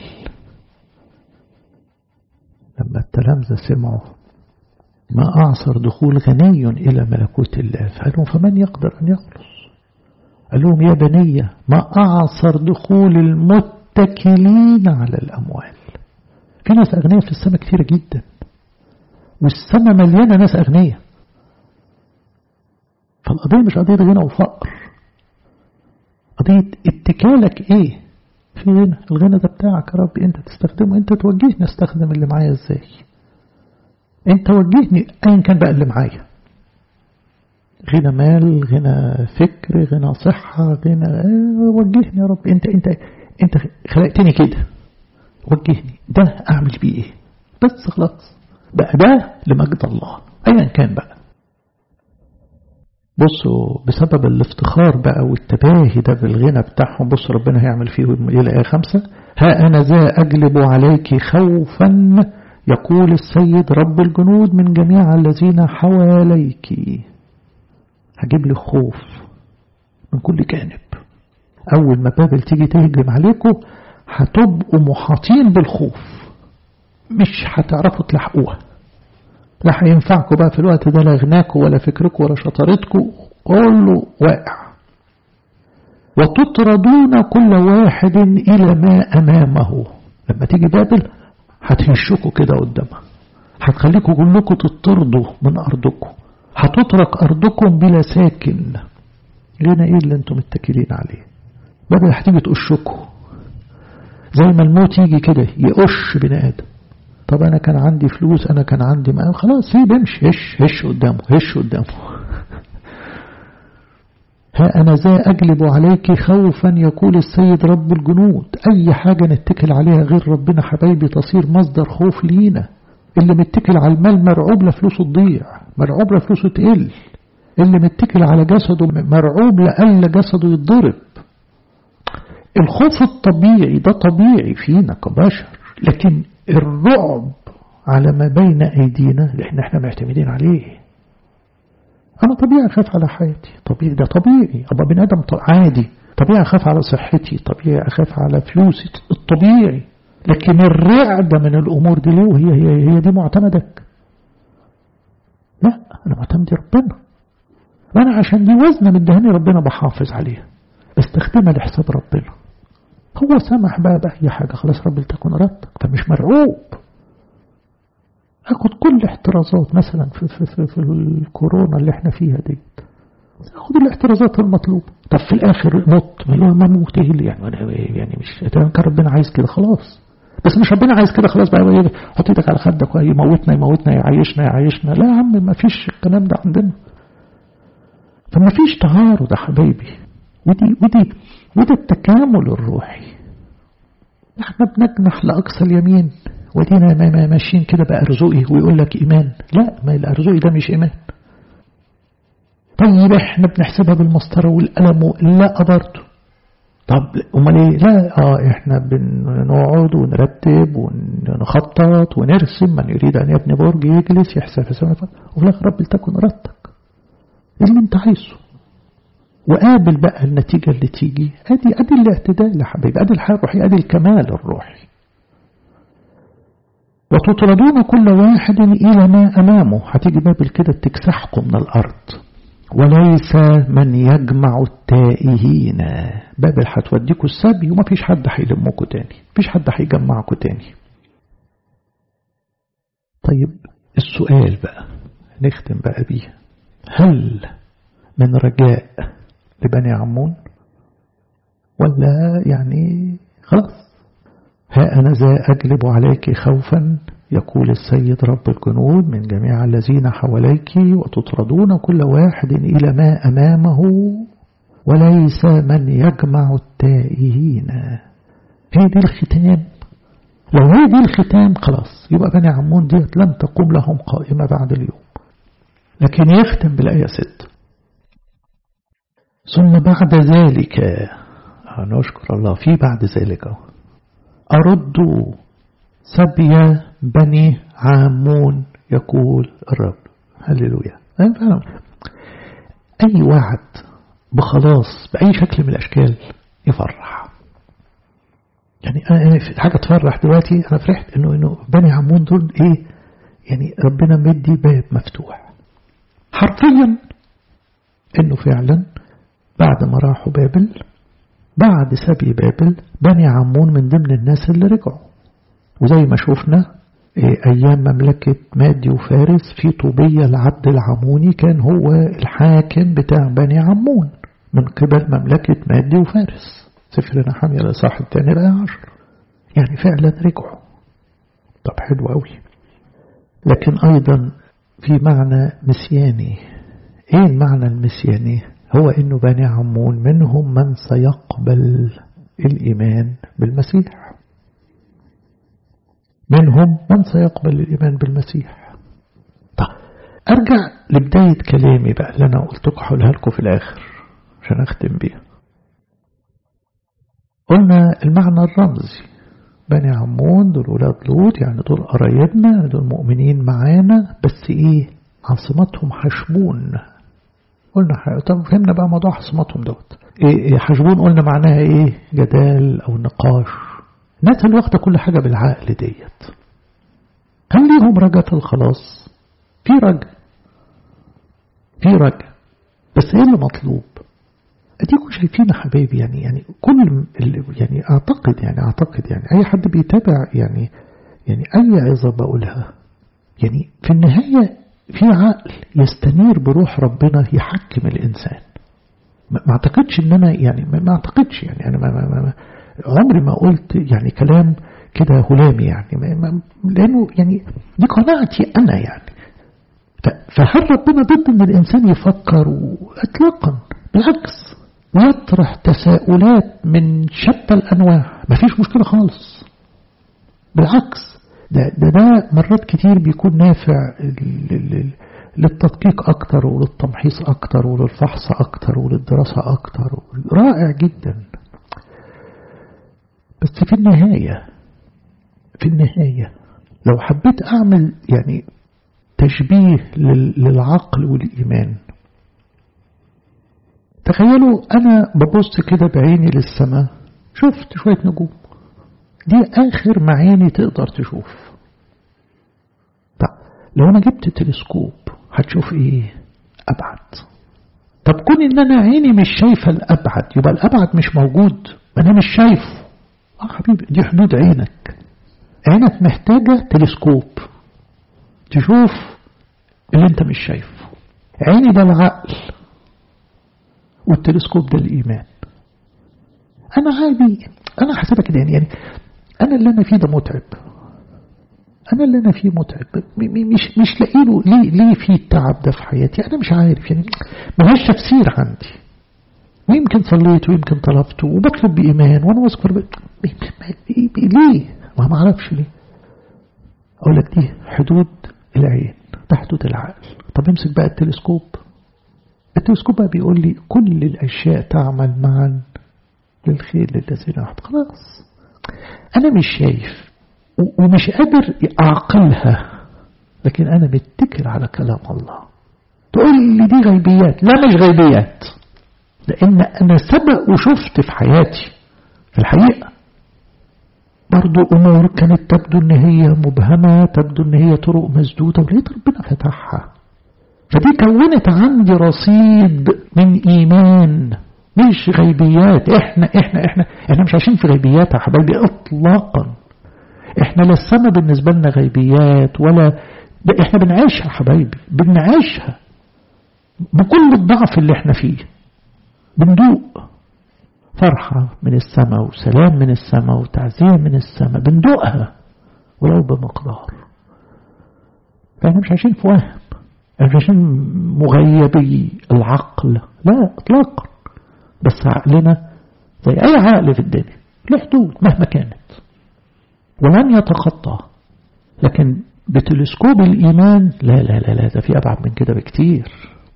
لما التلامذة سمعوا ما أعصر دخول غني إلى ملكوت الله فقالوا فمن يقدر أن يخلص قال لهم يا بنية ما أعصر دخول المتكلين على الأموال في ناس أغنياء في السماء كثيرة جدا والسماء مليانة ناس أغنياء فالقضية مش قضية غنى وفقر قضية اتكالك ايه في غنى الغنى ده بتاعك يا رب انت تستخدمه انت توجهني استخدم اللي معايا ازاي انت وجهني ايا كان بقى اللي معايا غنى مال غنى فكر غنى صحة غنى اه وجهني يا رب انت انت انت خلقتني كده وجهني ده اعمل بيه ايه بس خلاص بقى ده لمجد الله ايا كان بقى بصوا بسبب الافتخار بقى والتباهي ده بالغنى بتاعهم بصوا ربنا هيعمل فيه إلى آية خمسة ها أنا ذا أجلب عليك خوفا يقول السيد رب الجنود من جميع الذين حواليك هجيب لك خوف من كل جانب أول ما بابل تيجي تهجم عليكم هتبقوا محاطين بالخوف مش هتعرفوا تلحقوها لا هينفعكم بقى في الوقت ده لا غناكم ولا فكركم ولا شطارتكم كله واقع وتطردون كل واحد إلى ما أمامه لما تيجي بابل هتهشكوا كده قدامها هتخليكم كلكم تطردوا من أرضكم هتترك أرضكم بلا ساكن غنى إيه اللي انتم متكلين عليه بابل هتيجي تقشكوا زي ما الموت يجي كده يقش بني آدم طب أنا كان عندي فلوس أنا كان عندي ما خلاص سيب امشي هش هش قدامه هش قدامه ها أنا ذا أجلب عليك خوفا يقول السيد رب الجنود أي حاجة نتكل عليها غير ربنا حبايبي تصير مصدر خوف لينا اللي متكل على المال مرعوب لفلوسه تضيع مرعوب لفلوسه تقل اللي متكل على جسده مرعوب لألا جسده يتضرب الخوف الطبيعي ده طبيعي فينا كبشر لكن الرعب على ما بين أيدينا لأن احنا معتمدين عليه أنا طبيعي أخاف على حياتي طبيعي ده طبيعي أبقى بني آدم عادي طبيعي أخاف على صحتي طبيعي أخاف على فلوسي الطبيعي لكن الرعدة من الأمور دي ليه هي, هي, هي دي معتمدك لا أنا معتمد ربنا وأنا عشان دي وزنة مدهني ربنا بحافظ عليها بستخدمها لحساب ربنا هو سمح بقى بأي حاجة خلاص رب لتكن إرادتك فمش مرعوب أخد كل احترازات مثلا في, في, في, في الكورونا اللي احنا فيها دي أخد الاحترازات المطلوبة طب في الآخر مت ما موت ايه اللي يعني يعني مش كان ربنا عايز كده خلاص بس مش ربنا عايز كده خلاص بقى حط ايدك على خدك يموتنا يموتنا يعيشنا يعيشنا لا يا عم ما فيش الكلام ده عندنا فما فيش تعارض يا حبايبي ودي ودي وده التكامل الروحي احنا بنجنح لأقصى اليمين ودينا ما ماشيين كده بأرزقي ويقول لك إيمان لا ما الأرزقي ده مش إيمان طيب احنا بنحسبها بالمسطرة والقلم لا برضه طب امال ايه لا اه احنا بنقعد ونرتب ونخطط ونرسم من يريد ان يبني برج يجلس يحسب حساب وفي الاخر رب لتكن ارادتك اللي انت عايزه وقابل بقى النتيجة اللي تيجي ادي ادي الاعتدال يا حبيبي ادي الحياة الروحية ادي الكمال الروحي وتطردون كل واحد إلى ما أمامه هتيجي بابل كده تكسحكم من الأرض وليس من يجمع التائهين بابل هتوديكوا السبي وما فيش حد هيلمكوا تاني فيش حد هيجمعكوا تاني طيب السؤال بقى نختم بقى بيه هل من رجاء لبني عمون ولا يعني خلاص ها أنا ذا أجلب عليك خوفا يقول السيد رب الجنود من جميع الذين حواليك وتطردون كل واحد إلى ما أمامه وليس من يجمع التائهين هي دي الختام لو هي دي الختام خلاص يبقى بني عمون ديت لم تقوم لهم قائمة بعد اليوم لكن يختم بالآية ست ثم بعد ذلك نشكر الله في بعد ذلك أرد سبي بني عامون يقول الرب هللويا أي وعد بخلاص بأي شكل من الأشكال يفرح يعني يعني أنا في حاجة تفرح دلوقتي أنا فرحت إنه إنه بني عمون دول إيه يعني ربنا مدي باب مفتوح حرفيا إنه فعلا بعد ما راحوا بابل بعد سبي بابل بني عمون من ضمن الناس اللي رجعوا وزي ما شفنا أيام مملكة مادي وفارس في طوبية العبد العموني كان هو الحاكم بتاع بني عمون من قبل مملكة مادي وفارس سفر نحمية الإصحاح الثاني الآية عشر يعني فعلا رجعوا طب حلو قوي لكن أيضا في معنى مسياني إيه المعنى المسياني هو إنه بني عمون منهم من سيقبل الإيمان بالمسيح منهم من سيقبل الإيمان بالمسيح طب أرجع لبداية كلامي بقى اللي أنا قلت هقولها لكم في الآخر عشان أختم بيها قلنا المعنى الرمزي بني عمون دول ولاد لوط يعني دول قرايبنا يعني دول مؤمنين معانا بس ايه عاصمتهم حشبون قلنا طب فهمنا بقى موضوع عاصمتهم دوت إيه حشبون قلنا معناها ايه جدال او نقاش الناس اللي واخده كل حاجه بالعقل ديت هل ليهم رجاء الخلاص في رجاء في رجاء بس ايه اللي مطلوب اديكم شايفين يا حبايبي يعني يعني كل يعني اعتقد يعني اعتقد يعني اي حد بيتابع يعني يعني اي عظه بقولها يعني في النهايه في عقل يستنير بروح ربنا يحكم الانسان ما اعتقدش ان انا يعني ما اعتقدش يعني انا ما ما ما عمري ما قلت يعني كلام كده هلامي يعني ما ما لانه يعني دي قناعتي انا يعني فهل ربنا ضد ان الانسان يفكر اطلاقا بالعكس ويطرح تساؤلات من شتى الأنواع مفيش مشكلة خالص بالعكس ده, ده, ده مرات كتير بيكون نافع للتدقيق أكتر وللتمحيص أكتر وللفحص أكتر وللدراسة أكتر رائع جدا بس في النهاية في النهاية لو حبيت أعمل يعني تشبيه للعقل والإيمان تخيلوا أنا ببص كده بعيني للسماء شفت شوية نجوم دي آخر ما عيني تقدر تشوف طب لو أنا جبت تلسكوب هتشوف إيه أبعد طب كون إن أنا عيني مش شايفة الأبعد يبقى الأبعد مش موجود أنا مش شايفه آه حبيبي دي حدود عينك عينك محتاجة تلسكوب تشوف اللي انت مش شايفه عيني ده العقل والتلسكوب ده الإيمان أنا عادي أنا حسبها كده يعني, يعني أنا اللي أنا فيه ده متعب أنا اللي أنا فيه متعب مش مش لاقي له ليه ليه في التعب ده في حياتي أنا مش عارف يعني ملهاش تفسير عندي ويمكن صليت ويمكن طلبت وبطلب بإيمان وأنا واثق ليه؟ ما ما أعرفش ليه أقول لك دي حدود العين ده حدود العقل طب امسك بقى التلسكوب التلسكوب بقى بيقول لي كل الأشياء تعمل معا للخير للذين أحب خلاص أنا مش شايف ومش قادر أعقلها لكن أنا متكل على كلام الله تقول لي دي غيبيات لا مش غيبيات لأن أنا سبق وشفت في حياتي في الحقيقة برضو أمور كانت تبدو أن هي مبهمة تبدو أن هي طرق مسدودة ولقيت ربنا فتحها فدي كونت عندي رصيد من إيمان مش غيبيات احنا احنا احنا احنا مش عايشين في غيبيات يا حبايبي اطلاقا احنا لا السما بالنسبة لنا غيبيات ولا احنا بنعيشها حبايبي بنعيشها بكل الضعف اللي احنا فيه بندوق فرحة من السماء وسلام من السماء وتعزية من السماء بندوقها ولو بمقدار فاحنا مش عايشين في وهم احنا عشان مغيبي العقل لا اطلاقا بس عقلنا زي اي عقل في الدنيا له حدود مهما كانت ولن يتخطى لكن بتلسكوب الايمان لا لا لا لا ده في ابعد من كده بكتير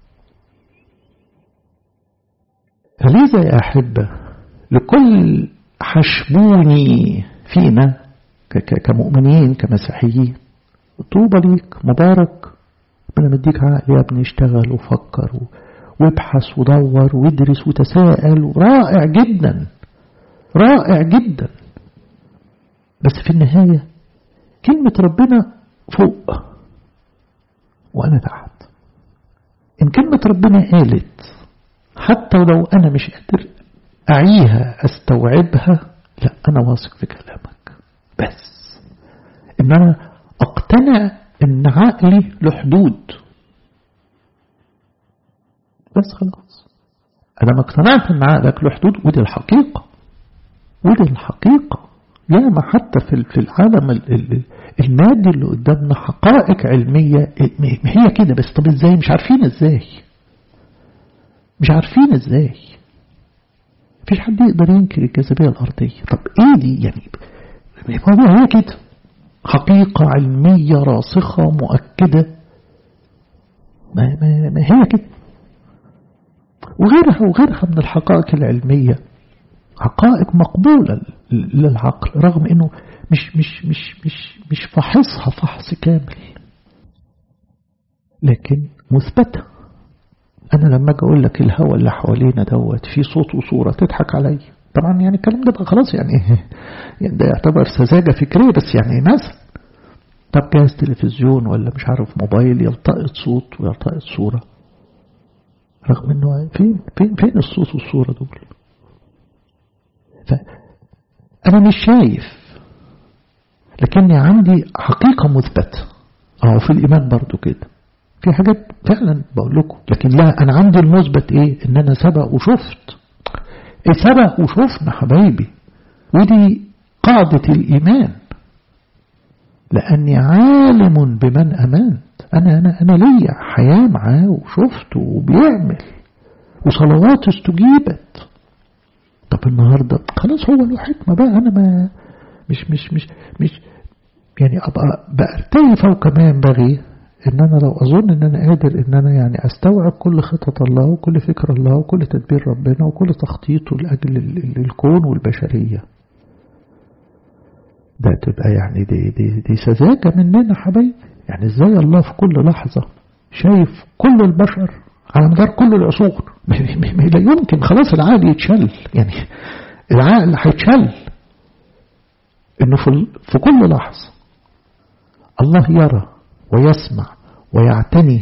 فلذا يا احبه لكل حشبوني فينا كمؤمنين كمسيحيين طوبى ليك مبارك ربنا مديك عقل يا ابني اشتغل وفكر وابحث ودور وادرس وتساءل رائع جدا رائع جدا بس في النهاية كلمة ربنا فوق وأنا تحت إن كلمة ربنا قالت حتى لو أنا مش قادر أعيها أستوعبها لا أنا واثق في كلامك بس إن أنا أقتنع إن عقلي له حدود بس خلاص أنا ما اقتنعت إن عقلك له حدود ودي الحقيقة ودي الحقيقة ياما حتى في في العالم المادي اللي قدامنا حقائق علمية هي كده بس طب ازاي مش عارفين ازاي مش عارفين ازاي مفيش حد يقدر ينكر الجاذبية الأرضية طب ايه دي يعني هو هي كده حقيقة علمية راسخة مؤكدة ما, ما, ما هي كده وغيرها وغيرها من الحقائق العلمية حقائق مقبولة للعقل رغم انه مش مش مش مش مش فحصها فحص كامل لكن مثبتة انا لما اجي اقول لك الهواء اللي حوالينا دوت فيه صوت وصورة تضحك عليا طبعا يعني الكلام ده بقى خلاص يعني, يعني ده يعتبر سذاجة فكرية بس يعني مثلا طب جهاز تلفزيون ولا مش عارف موبايل يلتقط صوت ويلتقط صورة رغم انه فين فين فين الصوت والصورة دول فأنا مش شايف لكني عندي حقيقة مثبتة أو في الإيمان برضو كده في حاجات فعلا بقول لكم لكن لا أنا عندي المثبت إيه إن أنا سبق وشفت إيه سبق وشفنا حبايبي ودي قاعدة الإيمان لأني عالم بمن أمنت أنا أنا أنا ليا حياة معاه وشفته وبيعمل وصلوات استجيبت طب النهاردة خلاص هو له حكمة بقى أنا ما مش مش مش مش يعني أبقى بأرتقي فوق ما ينبغي إن أنا لو أظن إن أنا قادر إن أنا يعني أستوعب كل خطط الله وكل فكر الله وكل تدبير ربنا وكل تخطيطه لأجل الكون والبشرية ده تبقى يعني دي, دي, دي سذاجة مننا حبايبي يعني إزاي الله في كل لحظة شايف كل البشر على مدار كل العصور لا يمكن خلاص العقل يتشل يعني العقل هيتشل انه في, في كل لحظة الله يرى ويسمع ويعتني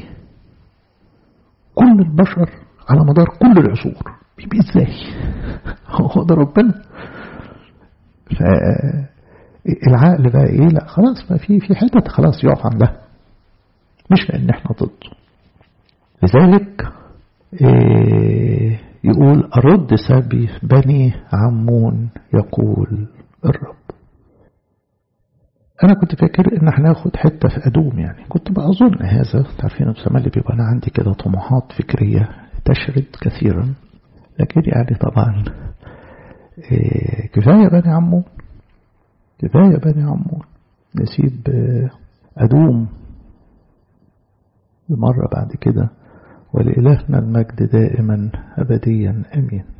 كل البشر على مدار كل العصور بيبقى ازاي هو ده ربنا فالعقل بقى ايه لا خلاص ما في في حتت خلاص يقف عندها مش لان احنا ضده لذلك إيه يقول أرد سبي بني عمون يقول الرب أنا كنت فاكر إن هناخد حتة في أدوم يعني كنت بأظن هذا تعرفين اللي بيبقى أنا عندي كده طموحات فكرية تشرد كثيرا لكن يعني طبعا إيه كفاية بني عمون كفاية بني عمون نسيب أدوم المرة بعد كده ولإلهنا المجد دائما أبديا أمين